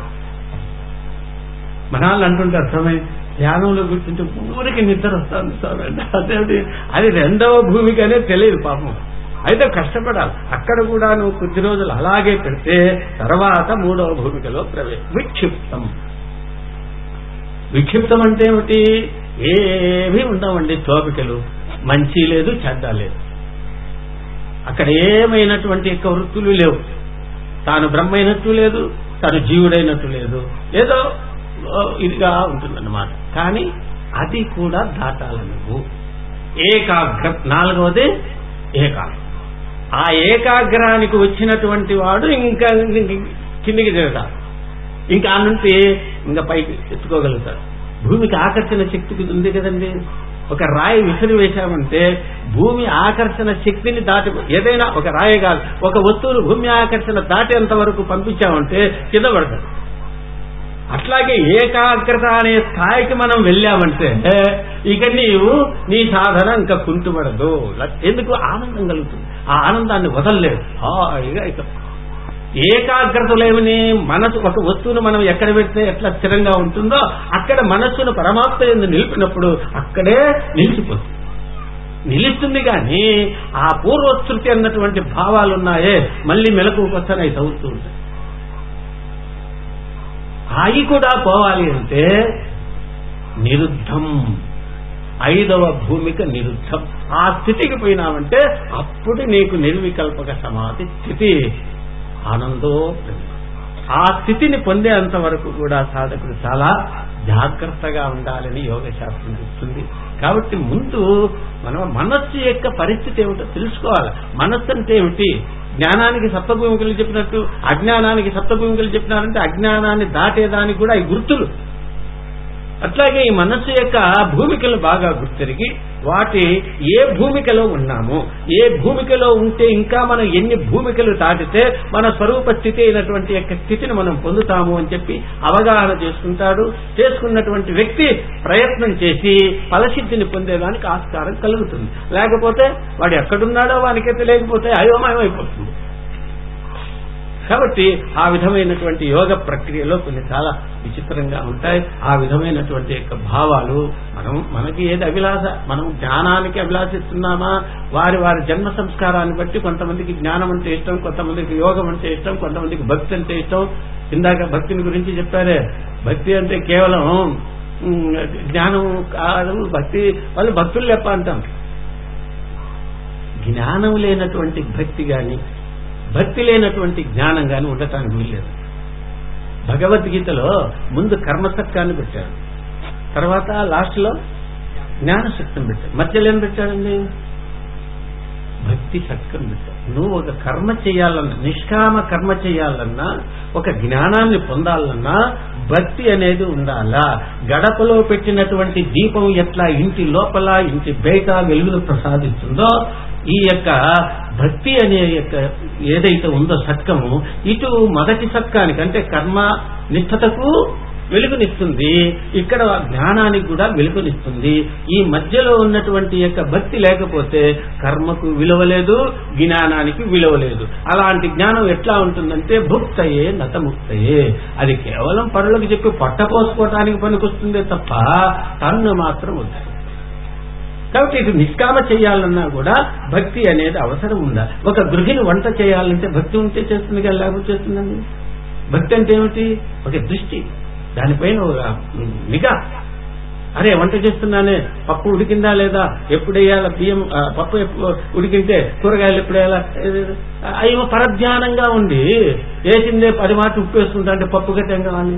A: మనాళ్ళు అంటుంటారు స్వామి ధ్యానంలో కూర్చుంటే ఊరికి నిద్ర వస్తుంది స్వామి అదేంటి అది రెండవ భూమికనే తెలియదు పాపం అయితే కష్టపడాలి అక్కడ కూడా నువ్వు కొద్ది రోజులు అలాగే పెడితే తర్వాత మూడవ భూమికలో ప్రవేశ విక్షిప్తం విక్షిప్తం అంటే ఏమిటి ఏమీ ఉండవండి తోపికలు మంచి లేదు చెడ్డ లేదు అక్కడ ఏమైనటువంటి యొక్క వృత్తులు లేవు తాను బ్రహ్మైనట్టు లేదు తాను జీవుడైనట్టు లేదు ఏదో ఇదిగా ఉంటుందన్నమాట కానీ అది కూడా దాటాలి నువ్వు ఏకాగ్ర నాలుగవది ఏకాగ్రం ఆ ఏకాగ్రానికి వచ్చినటువంటి వాడు ఇంకా కిందికి దిగుతాడు ఇంకా ఆ నుండి ఇంకా పైకి ఎత్తుకోగలుగుతాడు భూమికి ఆకర్షణ శక్తికి ఉంది కదండి ఒక రాయి విసిరి వేశామంటే భూమి ఆకర్షణ శక్తిని దాటి ఏదైనా ఒక రాయి కాదు ఒక వస్తువును భూమి ఆకర్షణ దాటేంత వరకు పంపించామంటే కింద పడతాడు అట్లాగే ఏకాగ్రత అనే స్థాయికి మనం వెళ్ళామంటే ఇక నీవు నీ సాధన ఇంకా కుంటుపడదు ఎందుకు ఆనందం కలుగుతుంది ఆ ఆనందాన్ని వదలలేదు హాయిగా ఇక ఏకాగ్రత లేవని మనసు ఒక వస్తువును మనం ఎక్కడ పెడితే ఎట్లా స్థిరంగా ఉంటుందో అక్కడ మనస్సును పరమాత్మ ఎందు నిలిపినప్పుడు అక్కడే నిలిచిపోతుంది నిలుస్తుంది కానీ ఆ పూర్వశృతి అన్నటువంటి భావాలున్నాయే మళ్ళీ మెలకువకొస్తాను అవి చదువుతూ ఉంటాయి అవి కూడా పోవాలి అంటే నిరుద్ధం ఐదవ భూమిక నిరుద్ధం ఆ స్థితికి పోయినామంటే అప్పుడు నీకు నిర్వికల్పక సమాధి స్థితి ఆనందో ఆ స్థితిని పొందేంత వరకు కూడా సాధకుడు చాలా జాగ్రత్తగా ఉండాలని యోగ శాస్త్రం చెప్తుంది కాబట్టి ముందు మనం మనస్సు యొక్క పరిస్థితి ఏమిటో తెలుసుకోవాలి మనస్సు అంటే ఏమిటి జ్ఞానానికి సప్తభూమికలు చెప్పినట్టు అజ్ఞానానికి సప్తభూమికలు చెప్పినారంటే అజ్ఞానాన్ని దాటేదానికి కూడా ఈ గుర్తులు అట్లాగే ఈ మనస్సు యొక్క భూమికలు బాగా గుర్తిరిగి వాటి ఏ భూమికలో ఉన్నాము ఏ భూమికలో ఉంటే ఇంకా మనం ఎన్ని భూమికలు దాటితే మన స్వరూప స్థితి అయినటువంటి యొక్క స్థితిని మనం పొందుతాము అని చెప్పి అవగాహన చేసుకుంటాడు చేసుకున్నటువంటి వ్యక్తి ప్రయత్నం చేసి ఫలసిద్ధిని పొందేదానికి ఆస్కారం కలుగుతుంది లేకపోతే వాడు ఎక్కడున్నాడో వానికైతే లేకపోతే అయోమయం అయిపోతుంది కాబట్టి ఆ విధమైనటువంటి యోగ ప్రక్రియలో కొన్ని చాలా విచిత్రంగా ఉంటాయి ఆ విధమైనటువంటి యొక్క భావాలు మనం మనకి ఏది అభిలాష మనం జ్ఞానానికి అభిలాషిస్తున్నామా వారి వారి జన్మ సంస్కారాన్ని బట్టి కొంతమందికి జ్ఞానం అంటే ఇష్టం కొంతమందికి యోగం అంటే ఇష్టం కొంతమందికి భక్తి అంటే ఇష్టం ఇందాక భక్తిని గురించి చెప్పారే భక్తి అంటే కేవలం జ్ఞానం కాదు భక్తి వాళ్ళు భక్తులు లెప్ప అంటాం జ్ఞానం లేనటువంటి భక్తి గాని భక్తి లేనటువంటి జ్ఞానం గాని ఉండటానికి వీల్లేదు భగవద్గీతలో ముందు కర్మసత్కాన్ని పెట్టాడు తర్వాత లాస్ట్ లో జ్ఞానశక్తిని పెట్టాడు మధ్యలో ఏం పెట్టాడండి భక్తి సత్కం పెట్టాడు నువ్వు ఒక కర్మ చేయాలన్నా నిష్కామ కర్మ చేయాలన్నా ఒక జ్ఞానాన్ని పొందాలన్నా భక్తి అనేది ఉండాలా గడపలో పెట్టినటువంటి దీపం ఎట్లా ఇంటి లోపల ఇంటి బయట వెలుగును ప్రసాదిస్తుందో ఈ యొక్క భక్తి అనే యొక్క ఏదైతే ఉందో సత్కము ఇటు మొదటి సత్కానికి అంటే కర్మ నిష్ఠతకు వెలుగునిస్తుంది ఇక్కడ జ్ఞానానికి కూడా వెలుగునిస్తుంది ఈ మధ్యలో ఉన్నటువంటి యొక్క భక్తి లేకపోతే కర్మకు విలువ లేదు జ్ఞానానికి విలువ లేదు అలాంటి జ్ఞానం ఎట్లా ఉంటుందంటే భుక్తయే నతముక్తయే అది కేవలం పరులకు చెప్పి పట్టపోసుకోవటానికి పనికొస్తుందే తప్ప తన్ను మాత్రం వద్దు కాబట్టి ఇది నిష్కామ చేయాలన్నా కూడా భక్తి అనేది అవసరం ఉందా ఒక గృహిణి వంట చేయాలంటే భక్తి ఉంటే చేస్తుంది కదా లేకపోతే చేస్తుందండి భక్తి అంటే ఏమిటి ఒక దృష్టి దానిపైన ఒక నిఘా అరే వంట చేస్తున్నానే పప్పు ఉడికిందా లేదా ఎప్పుడు వేయాలా బియ్యం ఆ, పప్పు ఎప్పుడు ఉడికింటే కూరగాయలు ఎప్పుడు వేయాలా అయ్యో పరధ్యానంగా ఉండి వేసిందే పది మాట ఉప్పు వేసుకుంటా అంటే పప్పు గట్టం కావాలి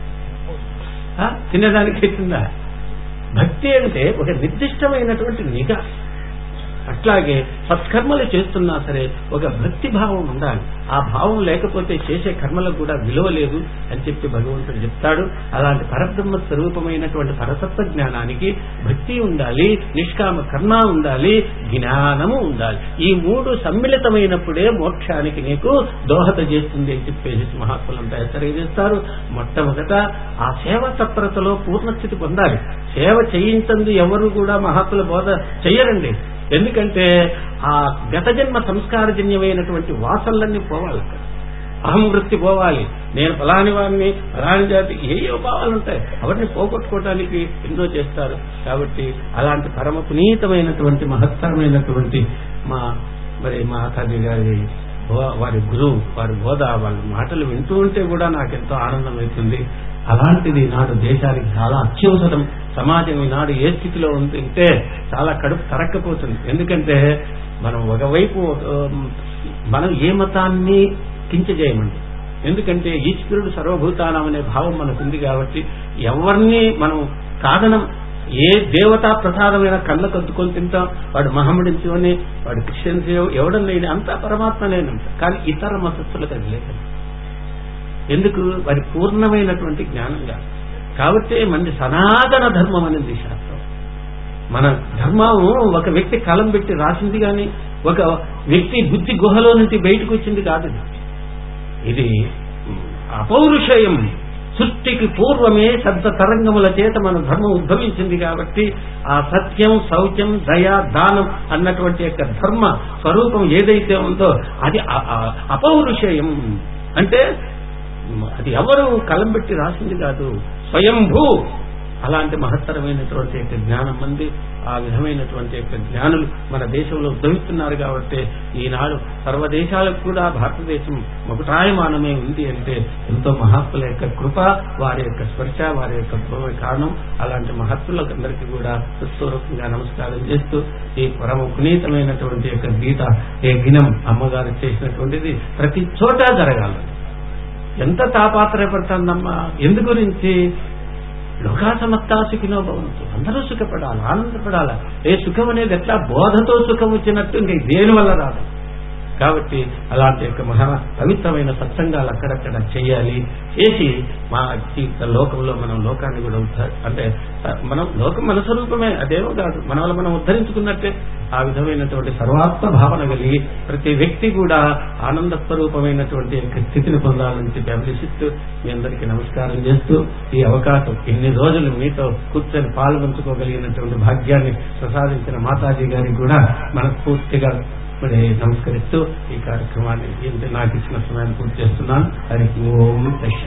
A: ఆ, తినేదానికి అవుతుందా భక్తి అంటే ఒక నిర్దిష్టమైనటువంటి నిఘా అట్లాగే సత్కర్మలు చేస్తున్నా సరే ఒక భక్తి భావం ఉండాలి ఆ భావం లేకపోతే చేసే కర్మలకు కూడా విలువ లేదు అని చెప్పి భగవంతుడు చెప్తాడు అలాంటి పరబ్రహ్మ స్వరూపమైనటువంటి పరసత్వ జ్ఞానానికి భక్తి ఉండాలి నిష్కామ కర్మ ఉండాలి జ్ఞానము ఉండాలి ఈ మూడు సమ్మిళితమైనప్పుడే మోక్షానికి నీకు దోహద చేస్తుంది అని చెప్పేసి మహాత్ములంతా హెచ్చరిక చేస్తారు మొట్టమొదట ఆ సేవ తత్పరతలో పూర్ణస్థితి పొందాలి సేవ చేయించంది ఎవరు కూడా మహాత్ముల బోధ చెయ్యరండి ఎందుకంటే ఆ గత జన్మ సంస్కారజన్యమైనటువంటి వాసనలన్నీ పోవాలి అక్కడ అహం వృత్తి పోవాలి నేను ఫలాని వారిని ఫలాని జాతి ఏయో భావాలు ఉంటాయి అవన్నీ పోగొట్టుకోవడానికి ఎన్నో చేస్తారు కాబట్టి అలాంటి పరమ పునీతమైనటువంటి మహత్తరమైనటువంటి మా మరి మహాతాజీ గారి బో- వారి గురువు వారి బోధ వాళ్ళ మాటలు వింటూ ఉంటే కూడా నాకెంతో ఆనందం అవుతుంది అలాంటిది నాడు దేశానికి చాలా అత్యవసరం సమాజం ఈనాడు ఏ స్థితిలో ఉంటుంటే చాలా కడుపు తరక్కపోతుంది ఎందుకంటే మనం ఒకవైపు ఉమ్, మనం ఏ మతాన్ని కించజేయమండి ఎందుకంటే ఈశ్వరుడు సర్వభూతానం అనే భావం మనకుంది కాబట్టి ఎవరిని మనం కాదనం ఏ దేవతా ప్రసాదమైన కళ్ళకు అద్దుకొని తింటాం వాడు మహమ్మడించుకొని వాడు క్రిస్టియన్స్ ఎవడన్నా అంతా పరమాత్మనేనంట కానీ ఇతర మతస్థులకు అది లేదండి ఎందుకు వారి పూర్ణమైనటువంటి జ్ఞానంగా కాబట్టి మంది సనాతన ధర్మం అనేది శాస్త్రం మన ధర్మం ఒక వ్యక్తి కలం పెట్టి రాసింది కానీ ఒక వ్యక్తి బుద్ధి గుహలో నుంచి బయటకు వచ్చింది కాదు ఇది. ఇది అపౌరుషయం సృష్టికి పూర్వమే శబ్ద తరంగముల చేత మన ధర్మం ఉద్భవించింది కాబట్టి ఆ సత్యం శౌచం దయ దానం అన్నటువంటి యొక్క ధర్మ స్వరూపం ఏదైతే ఉందో అది అ- అ- అపౌరుషయం అంటే అది ఎవరు కలం పెట్టి రాసింది కాదు స్వయంభూ అలాంటి మహత్తరమైనటువంటి యొక్క జ్ఞానం మంది ఆ విధమైనటువంటి యొక్క జ్ఞానులు మన దేశంలో ఉద్భవిస్తున్నారు కాబట్టి ఈనాడు సర్వదేశాలకు కూడా భారతదేశం మకుటాయమానమే ఉంది అంటే ఎంతో మహాత్ముల యొక్క కృప వారి యొక్క స్పర్శ వారి యొక్క కృప కారణం అలాంటి మహత్తులందరికీ కూడా హృత్పూర్వకంగా నమస్కారం చేస్తూ ఈ పరమ పునీతమైనటువంటి యొక్క గీత ఏ దినం అమ్మగారు చేసినటువంటిది ప్రతి చోట జరగాలి ఎంత తాపాత్రయపడుతుందమ్మా ఎందు గురించి లోకా సమస్తా సుఖినో భవంతు అందరూ సుఖపడాలి ఆనందపడాలి ఏ సుఖం అనేది ఎట్లా బోధతో సుఖం వచ్చినట్టు ఇంక దేని వల్ల రాదు కాబట్టి అలాంటి యొక్క మహా పవిత్రమైన సత్సంగాలు అక్కడక్కడ చేయాలి చేసి మా జీవిత లోకంలో మనం లోకాన్ని కూడా ఉద్ధ అంటే ఆ, మనం లోకం మన స్వరూపమే అదేమో కాదు మన వల్ల మనం ఉద్ధరించుకున్నట్టే ఆ విధమైనటువంటి సర్వాత్మ భావన కలిగి ప్రతి వ్యక్తి కూడా ఆనంద స్వరూపమైనటువంటి యొక్క స్థితిని పొందాలని చెప్పి అభిలషిస్తూ మీ అందరికీ నమస్కారం చేస్తూ ఈ అవకాశం ఇన్ని రోజులు మీతో కూర్చొని పాల్గొంచుకోగలిగినటువంటి భాగ్యాన్ని ప్రసాదించిన మాతాజీ గారికి కూడా మనస్ఫూర్తిగా మరి నమస్కరిస్తూ ఈ కార్యక్రమాన్ని ఏంటి నాకు ఇచ్చిన సమయాన్ని పూర్తి చేస్తున్నాను హరి ఓం తక్ష